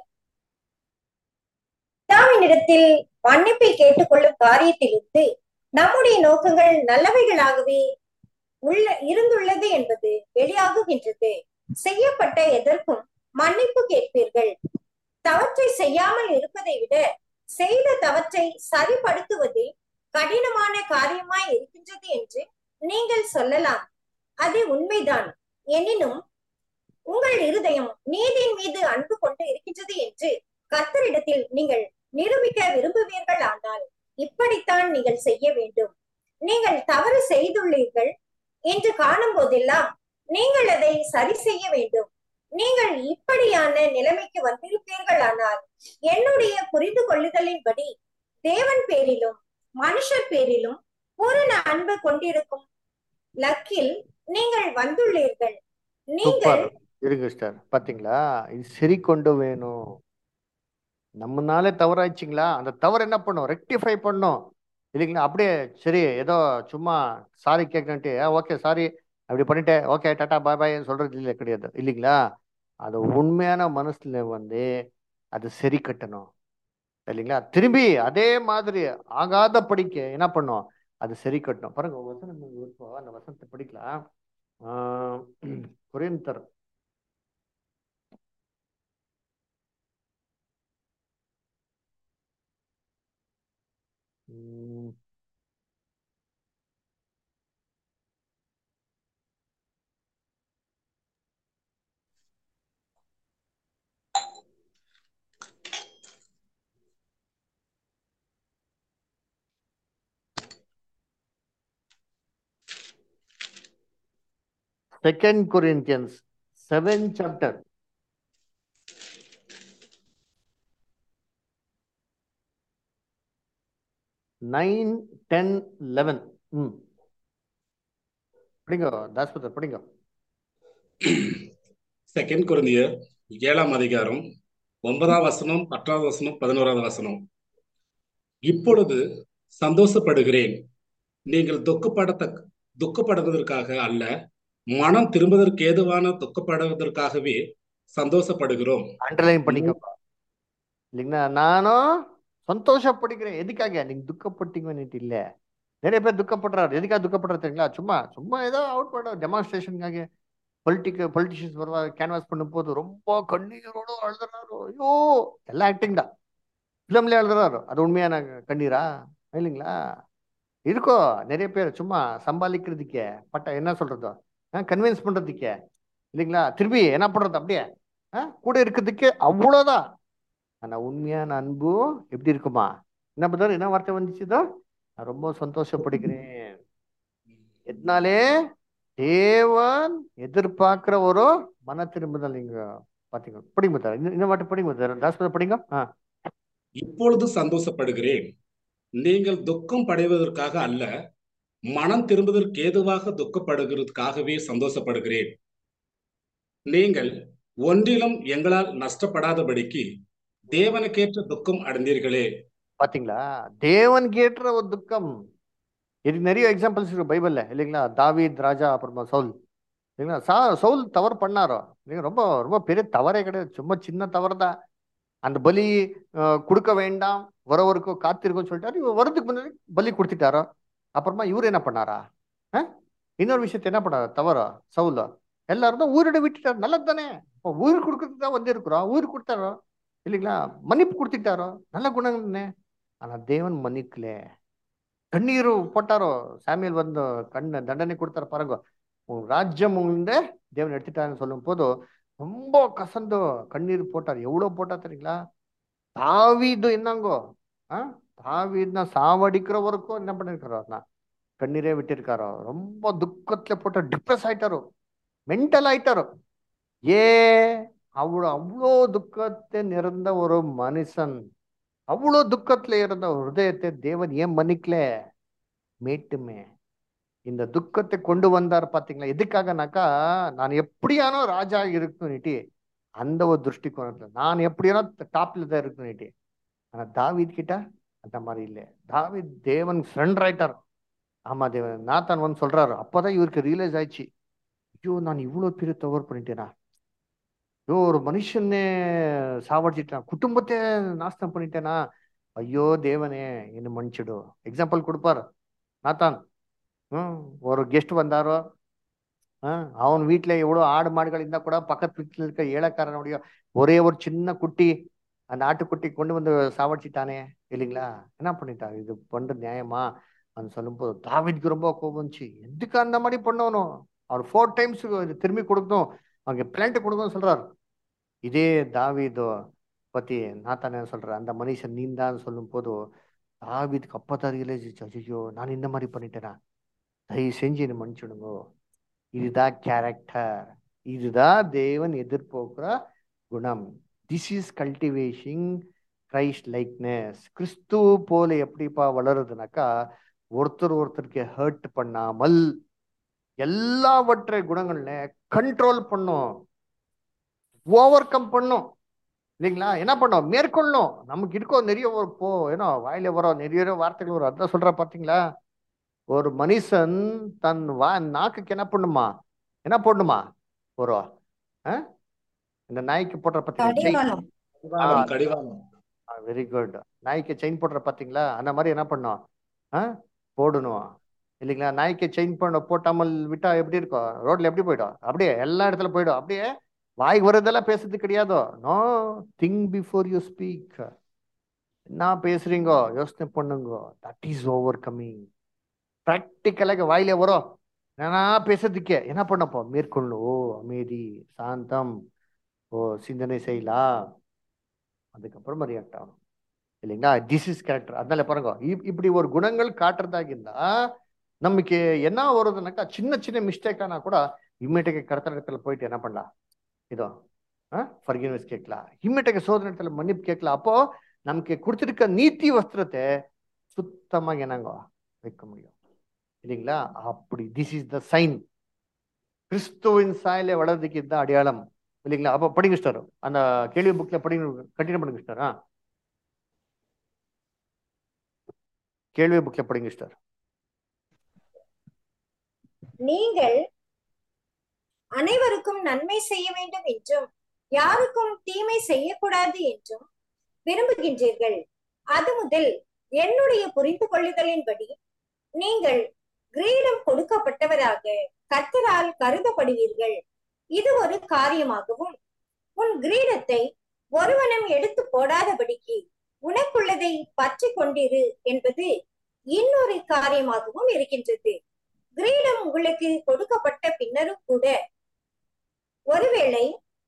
பிதாவினிடத்தில் மன்னிப்பை கேட்டுக்கொள்ளும் காரியத்திலிருந்து நம்முடைய நோக்கங்கள் நல்லவைகளாகவே உள்ள இருந்துள்ளது என்பது வெளியாகுகின்றது செய்யப்பட்ட எதற்கும் மன்னிப்பு கேட்பீர்கள் தவற்றை செய்யாமல் இருப்பதை விட செய்த தவற்றை சரிப்படுத்துவது கடினமான காரியமாய் இருக்கின்றது என்று நீங்கள் சொல்லலாம் அது உண்மைதான் எனினும் உங்கள் இருதயம் நீதியின் மீது அன்பு கொண்டு இருக்கின்றது என்று கர்த்தரிடத்தில் நீங்கள் நிரூபிக்க விரும்புவீர்கள் ஆனால் இப்படித்தான் நீங்கள் செய்ய வேண்டும் நீங்கள் தவறு செய்துள்ளீர்கள் என்று காணும் போதெல்லாம் நீங்கள் அதை சரி செய்ய வேண்டும் நீங்கள் இப்படியான நிலைமைக்கு வந்திருப்பீர்களானால் என்னுடைய புரிந்து கொள்ளுதலின்படி தேவன் பேரிலும் மனுஷர் பேரிலும் பூரண அன்பு கொண்டிருக்கும் லக்கில் நீங்கள் வந்துள்ளீர்கள் நீங்கள் சூப்பர் இருங்க சிஸ்டர் பாத்தீங்களா இது சரி கொண்டு வேணும் நம்மனாலே தவறாயிடுச்சிங்களா அந்த தவறு என்ன பண்ணும் ரெக்டிஃபை பண்ணும் இல்லைங்களா அப்படியே சரி ஏதோ சும்மா சாரி கேட்கணுன்ட்டு ஓகே சாரி அப்படி பண்ணிட்டேன் ஓகே டாட்டா பாய் பாய் சொல்றது இல்லை கிடையாது இல்லைங்களா அது உண்மையான மனசுல வந்து அது சரி கட்டணும் இல்லைங்களா திரும்பி அதே மாதிரி ஆகாத படிக்க என்ன பண்ணும் அது சரி கட்டணும் பாருங்க ஒரு வசனம் இங்க இருக்கோ அந்த வசனத்தை படிக்கலாம் ஆஹ் கொரிந்தர் ம், Second Corinthians, seventh chapter. Nine ten eleven ம் படிங்க தாஸ்பதர் படிங்க செகண்ட் குருந்தியர் ஏழாம் அதிகாரம் ஒன்பதாம் வசனம் பத்தாவது வசனம் பதினோராவது வசனம் இப்பொழுது சந்தோஷப்படுகிறேன் நீங்கள் துக்கப்படத்தக்க துக்கப்படுவதற்காக அல்ல மனம் திரும்புவதற்கு ஏதுவான துக்கப்படுவதற்காகவே சந்தோஷப்படுகிறோம் அண்டர்லைன் பண்ணிக்கப்பா இல்லைங்களா நானும் சந்தோஷப்படுகிறேன் எதுக்காக நீங்க துக்கப்பட்டீங்கன்னு இல்ல நிறைய பேர் துக்கப்படுறாரு எதுக்காக துக்கப்படுறது தெரியுங்களா சும்மா சும்மா ஏதோ அவுட் பண்ண டெமான்ஸ்ட்ரேஷனுக்காக பொலிட்டிக் பொலிட்டிஷியன்ஸ் வருவாங்க கேன்வாஸ் பண்ணும் போது ரொம்ப கண்ணீரோட அழுதுறாரு ஐயோ எல்லாம் ஆக்டிங் தான் ஃபிலிம்ல எழுதுறாரு அது உண்மையான கண்ணீரா இல்லைங்களா இருக்கோ நிறைய பேர் சும்மா சம்பாதிக்கிறதுக்கே பட்ட என்ன சொல்றது கன்வின்ஸ் பண்றதுக்கே இல்லைங்களா திருப்பி என்ன பண்றது அப்படியே ஆ, கூட இருக்கிறதுக்கு அவ்வளோதான் ஆனா உண்மையான அன்பு எப்படி இருக்குமா என்ன பண்றாரு என்ன வார்த்தை வந்துச்சுதோ நான் ரொம்ப சந்தோஷப்படுகிறேன் எதனாலே தேவன் எதிர்பார்க்கிற ஒரு மன திரும்புதல் நீங்க பாத்தீங்க படிங்க முத்தார். இன்னும் இன்னும் வாட்டி படிங்க முத்தார். தாஸ்பதர் படிங்க ஆ இப்பொழுது சந்தோஷப்படுகிறேன் நீங்கள் துக்கம் படைவதற்காக அல்ல மனம் திரும்புவதற்கு ஏதுவாக துக்கப்படுகிறதுக்காகவே சந்தோஷப்படுகிறேன் நீங்கள் ஒன்றிலும் எங்களால் நஷ்டப்படாதபடிக்கு தேவனுக்கேற்ற துக்கம் அடைந்தீர்களே பாத்தீங்களா தேவன் கேட்டுற ஒரு துக்கம் இதுக்கு நிறைய எக்ஸாம்பிள்ஸ் இருக்கு பைபிள்ல இல்லைங்களா தாவீத் ராஜா அப்புறமா சவுல் இல்லைங்களா சா சவுல் தவறு பண்ணாரோ இல்லைங்க ரொம்ப ரொம்ப பெரிய தவறே கிடையாது சும்மா சின்ன தவறு தான் அந்த பலி அஹ், கொடுக்க வேண்டாம் வரவருக்கும் காத்திருக்கும்னு சொல்லிட்டாரு இவர் வரதுக்கு முன்னாடி பலி கொடுத்துட்டாரோ அப்புறமா இவர் என்ன பண்ணாரா அஹ்? இன்னொரு விஷயத்த என்ன பண்ணாரு தவறா சவுல எல்லாரும் தான் ஊரோட விட்டுட்டாரு நல்லது தானே இப்போ உயிர் கொடுக்கறதுக்கு தான் வந்து இருக்கிறோம் உயிர் கொடுத்தாரோ இல்லைங்களா மன்னிப்பு கொடுத்துட்டாரோ நல்ல குணம் தானே ஆனா தேவன் மன்னிக்கல கண்ணீர் போட்டாரோ சாமியல் வந்து கண்ண தண்டனை கொடுத்தாரு பாருங்க உன் ராஜ்யம் உங்க தேவன் எடுத்துட்டாருன்னு சொல்லும் போது ரொம்ப கசந்தோ கண்ணீர் போட்டார் எவ்வளவு போட்டா தெரியுங்களா தாவீது என்னங்கோ ஆ தாவீதுனா சாவடிக்கிறவருக்கும் என்ன பண்ணிருக்காரோ கண்ணீரே விட்டிருக்காரோ ரொம்ப துக்கத்துல போட்ட டிப்ரெஸ் ஆயிட்டாரு மென்டல் ஆயிட்டாரு ஏ அவ்வளோ அவ்வளோ துக்கத்தை நிறைந்த ஒரு மனுஷன் அவ்வளோ துக்கத்துல இருந்த ஒரு ஹிருதயத்தை தேவன் ஏன் மன்னிக்கல மேட்டுமே இந்த துக்கத்தை கொண்டு வந்தார் பாத்தீங்களா எதுக்காகனாக்கா நான் எப்படியானோ ராஜா இருக்குன்னுட்டு அந்த ஒரு திருஷ்டிகோணத்துல நான் எப்படியானோ டாப்ல தான் இருக்குன்னுட்டு ஆனா தாவீத் கிட்ட அந்த மாதிரி இல்லை தாவீத் தேவன் ஃப்ரெண்ட் ஆயிட்டார் ஆமா தேவன் நாத்தான் வந்து சொல்றாரு அப்பதான் இவருக்கு ரியலைஸ் ஆயிடுச்சு ஐயோ நான் இவ்வளவு பெரிய தவறு பண்ணிட்டேனா ஐயோ ஒரு மனுஷனே சாவடிச்சிட்டேன் குடும்பத்தை நாசனம் பண்ணிட்டேனா ஐயோ தேவனே என்ன மன்னிச்சிடு எக்ஸாம்பிள் கொடுப்பாரு நாத்தான் ம் ஒரு கெஸ்ட் வந்தாரோ ஆ, அவன் வீட்டுல எவ்வளவு ஆடு மாடுகள் இருந்தா கூட பக்கத்து வீட்டுல இருக்க ஏழைக்காரனுடைய ஒரே ஒரு சின்ன குட்டி அந்த ஆட்டுக்குட்டி கொண்டு வந்து சாவடிச்சிட்டானே இல்லைங்களா என்ன பண்ணிட்டாரு இது பண்றது நியாயமா అని சொல்லும்போது தாவீதுக்கு ரொம்ப கோபம் வந்துச்சு எதுக்கு அந்த மாதிரி பண்ணணும் அவர் ஃபோர் டைம்ஸ் இது திரும்பி கொடுக்கணும் அவங்க பிளான்ட் கொடுக்கணும் சொல்றாரு இதே தாவீது பத்தி நாத்தான் என்ன சொல்ற அந்த மனுஷன் நீந்தான்னு சொல்லும் போது தாவீதுக்கு அப்பதான் ரியலைஸ் ஐயோ நான் இந்த மாதிரி பண்ணிட்டேனா தயவு செஞ்சு என்னை மன்னிச்சிடுங்க இதுதான் கேரக்டர் இதுதான் தேவன் எதிர்பார்க்கிற குணம் this is cultivation Christ likeness கிறிஸ்து போல எப்படிப்பா வளருதுனாக்கா ஒருத்தர் ஒருத்தருக்கு ஹர்ட் பண்ணாமல் எல்லாவற்றை குணங்கள்ல கண்ட்ரோல் பண்ணும் ஓவர் கம் பண்ணும் இல்லைங்களா என்ன பண்ணோம் மேற்கொள்ளும் நமக்கு இருக்கோ நிறைய ஒரு போ ஏன்னா வாயில வரும் நிறைய வார்த்தைகள் வரும் அதான் சொல்ற பாத்தீங்களா ஒரு மனுஷன் தன் வா நாக்குக்கு என்ன பண்ணுமா என்ன போடணுமா ஒரு ஆ? இந்த நாய்க்கு போடுற பாத்தீங்களா செயின் கடிவாளம் கடிவாளம் கடிவாளம் வெரி குட் நாய்க்கு செயின் போடுற பாத்தீங்களா அந்த மாதிரி என்ன பண்ணும் ஆ போடணும் இல்லைங்களா நாய்க்கு செயின் பண்ண போட்டாமல் விட்டா எப்படி இருக்கும் ரோட்ல எப்படி போயிடும் அப்படியே எல்லா இடத்துல போயிடும் அப்படியே வாய் வரதெல்லாம் பேசுறது கிடையாதோ no think before you speak என்ன பேசுறீங்கோ யோசனை பண்ணுங்கோ தட் இஸ் ஓவர் கம்மிங் ப்ராக்டிக்கலாக வாயிலே வரும் நானா பேசுறதுக்கே என்ன பண்ணப்போ மேற்கொள்ளணும் ஓ அமைதி சாந்தம் ஓ சிந்தனை செய்யலாம் அதுக்கப்புறமா ரியாக்ட் ஆகணும் இல்லைங்களா திஸ் இஸ் கேரக்டர் அதனால பாருங்க இப்- இப்படி ஒரு குணங்கள் காட்டுறதாக இருந்தா நமக்கு என்ன வருதுனாக்கா சின்ன சின்ன மிஸ்டேக் ஆனா கூட இம்மீடியட்டாக கருத்த இடத்துல போயிட்டு என்ன பண்ணலாம் இதோ ஃபர்கிவ்னஸ் கேட்கலாம் இம்மீடியட்டாக சோதனை இடத்துல மன்னிப்பு கேட்கலாம் அப்போ நமக்கு கொடுத்துருக்க நீதி வஸ்திரத்தை சுத்தமாக என்னங்க வைக்க முடியும் இல்லைங்களா அப்படி திஸ் இஸ் த சைன் கிறிஸ்துவின் சாயலை வளர்றதுக்கு இதுதான் அடையாளம் இல்லைங்களா அப்போ படிங்க ஸ்டார் அந்த கேள்வி புக்ல படிங்க கண்டினியூ பண்ணுங்க ஸ்டார் ஆ கேள்வி புக்ல படிங்க ஸ்டார் நீங்கள் அனைவருக்கும் நன்மை செய்ய வேண்டும் என்றும் யாருக்கும் தீமை செய்யக்கூடாது என்றும் விரும்புகின்றீர்கள் அது முதல் என்னுடைய புரிந்து கொள்ளுதலின்படி நீங்கள் கிரீடம் கொடுக்கப்பட்டவராக கர்த்தரால் கருதப்படுவீர்கள் இது ஒரு காரியமாகவும் உன் கிரீடத்தை ஒருவனும் எடுத்து போடாதபடிக்கு உனக்குள்ளதை பற்றி கொண்டிரு என்பது இன்னொரு காரியமாகவும் இருக்கின்றது கிரீடம் உங்களுக்கு கொடுக்கப்பட்ட பின்னரும் கூட ஒருவேளை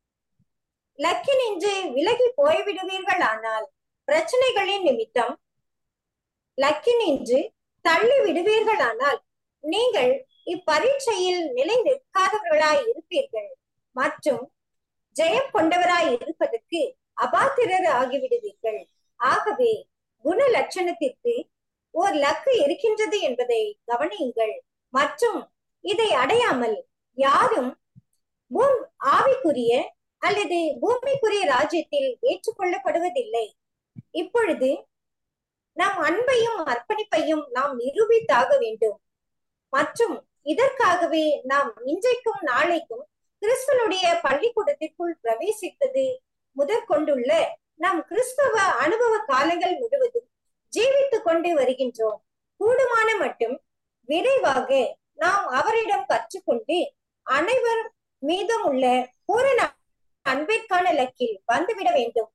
லக்கினின்று விலகி போய்விடுவீர்கள் ஆனால் பிரச்சனைகளின் நிமித்தம் லக்கினின்று தள்ளி விடுவீர்களானால் நீங்கள் இப்பரீட்சையில் நிலை நிற்காதவர்களாய் இருப்பீர்கள் மற்றும் ஜெயம் கொண்டவராய் இருப்பதற்கு அபாத்திரர் ஆகிவிடுவீர்கள் ஆகவே குண லட்சணத்திற்கு ஓர் லக்கு இருக்கின்றது என்பதை கவனியுங்கள் மற்றும் இதை அடையாமல் யாரும் பூம் ஆவிக்குரிய அல்லது பூமிக்குரிய ராஜ்யத்தில் ஏற்றுக்கொள்ளப்படுவதில்லை இப்பொழுது நம் அன்பையும் அர்ப்பணிப்பையும் நாம் நிரூபித்தாக வேண்டும் மற்றும் இதற்காகவே நாம் இன்றைக்கும் நாளைக்கும் கிறிஸ்தனுடைய பள்ளிக்கூடத்திற்குள் பிரவேசித்தது முதற்கொண்டுள்ள நம் கிறிஸ்தவ அனுபவ காலங்கள் முழுவதும் ஜீவித்துக் கொண்டு வருகின்றோம் கூடுமான மட்டும் விரைவாக நாம் அவரிடம் கற்றுக்கொண்டு அனைவர் மீதும் உள்ள பூரண அன்பிற்கான லக்கில் வந்துவிட வேண்டும்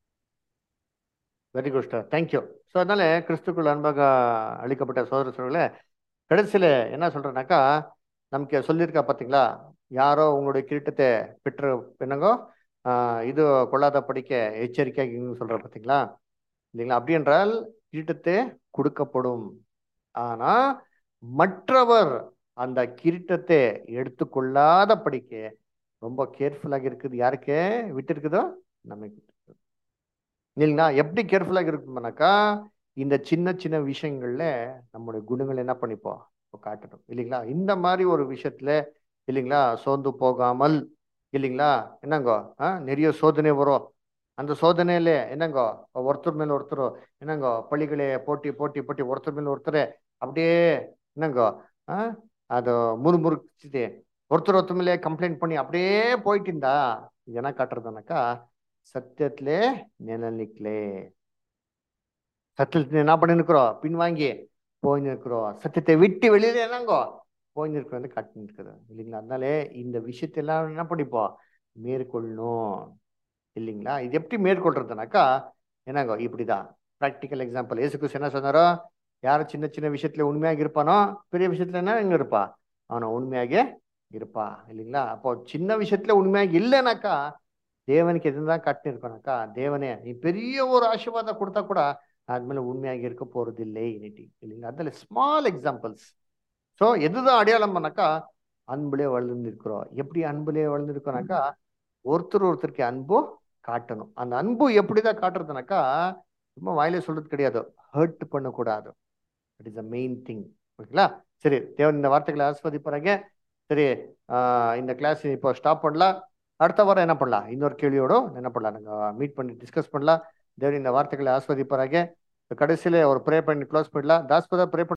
very good star thank you so அதனால கிறிஸ்துக்குள் அன்பாக அளிக்கப்பட்ட சோதர சோழர்களே கடைசியில் என்ன சொல்றேன்னாக்கா நமக்கு சொல்லியிருக்கா பார்த்தீங்களா யாரோ உங்களுடைய கிரீட்டத்தை பெற்று என்னங்கோ ஆஹ் இது கொள்ளாத படிக்க எச்சரிக்கைன்னு சொல்ற பார்த்தீங்களா இல்லைங்களா அப்படி என்றால் கிரீட்டத்தை கொடுக்கப்படும் ஆனா மற்றவர் அந்த கிரீட்டத்தை எடுத்துக்கொள்ளாத படிக்க ரொம்ப கேர்ஃபுல்லாக இருக்குது யாருக்கு விட்டு இருக்குதோ நமக்கு இல்லைங்களா எப்படி கேர்ஃபுல்லாக இருக்கணும்னாக்கா இந்த சின்ன சின்ன விஷயங்கள்ல நம்மளுடைய குணங்கள் என்ன பண்ணிப்போம் இப்போ காட்டணும் இல்லைங்களா இந்த மாதிரி ஒரு விஷயத்துல இல்லைங்களா சோர்ந்து போகாமல் இல்லைங்களா என்னங்கோ ஆ நிறைய சோதனை வரும் அந்த சோதனையில என்னங்கோ ஒருத்தர் மேல ஒருத்தர் என்னங்கோ பள்ளிகளே போட்டி போட்டி போட்டி ஒருத்தர் மேல ஒருத்தர் அப்படியே என்னங்கோ ஆ அது முறுமுறுச்சிட்டு ஒருத்தர் ஒருத்தர் மேலே கம்ப்ளைண்ட் பண்ணி அப்படியே போயிட்டு இருந்தா இது என்ன காட்டுறதுனாக்கா சத்தியத்திலே நிழலிக்கலே சத்தியத்துல என்ன பண்ணி நிற்கிறோம் பின்வாங்கி போய் நிற்கிறோம் சத்தியத்தை விட்டு வெளியில என்னங்கோ போய் நிற்கிறது காட்டி நிற்கிறது இல்லைங்களா அதனாலே இந்த விஷயத்தெல்லாம் என்ன பண்ணிப்போம் மேற்கொள்ளணும் இல்லைங்களா இது எப்படி மேற்கொள்றதுனாக்கா என்னங்கோ இப்படிதான் ப்ராக்டிக்கல் எக்ஸாம்பிள் ஏசு கிறிஸ்து என்ன சொன்னாரோ யார் சின்ன சின்ன விஷயத்துல உண்மையாக இருப்பானோ பெரிய விஷயத்துல என்ன எங்க இருப்பா அவனை உண்மையாக இருப்பா இல்லைங்களா அப்போ சின்ன விஷயத்துல உண்மையாக இல்லைனாக்கா தேவனுக்கு எதுதான் கட்டு இருக்கணும்னாக்கா தேவனே நீ பெரிய ஒரு ஆசீர்வாதம் கொடுத்தா கூட அது மேல உண்மையாக இருக்க போறது இல்லை இல்லைங்களா அதில் ஸ்மால் எக்ஸாம்பிள்ஸ் ஸோ எதுதான் அடையாளம் பண்ணாக்கா அன்புலே வளர்ந்துருக்கிறோம் எப்படி அன்புலே வளர்ந்துருக்கோம்னாக்கா ஒருத்தர் ஒருத்தருக்கு அன்பு காட்டணும் அந்த அன்பு எப்படிதான் காட்டுறதுனாக்கா சும்மா வாயிலே சொல்றது கிடையாது ஹர்ட் பண்ணக்கூடாது it is a main thing ஓகேங்களா சரி தேவன் இந்த வார்த்தைகளை ஆஸ்வதிப்பாருங்க சரி இந்த கிளாஸ் இப்போ ஸ்டாப் பண்ணலாம் அடுத்த வாரம் என்ன பண்ணலாம் இன்னொரு கேள்வியோட என்ன பண்ணலாம் நாங்கள் மீட் பண்ணி டிஸ்கஸ் பண்ணலாம் தேவன் இந்த வார்த்தைகளை ஆஸ்வதிப்பாராக கடைசியில ஒரு ப்ரே பண்ணி க்ளோஸ் பண்ணலாம் தாஸ்பதா ப்ரே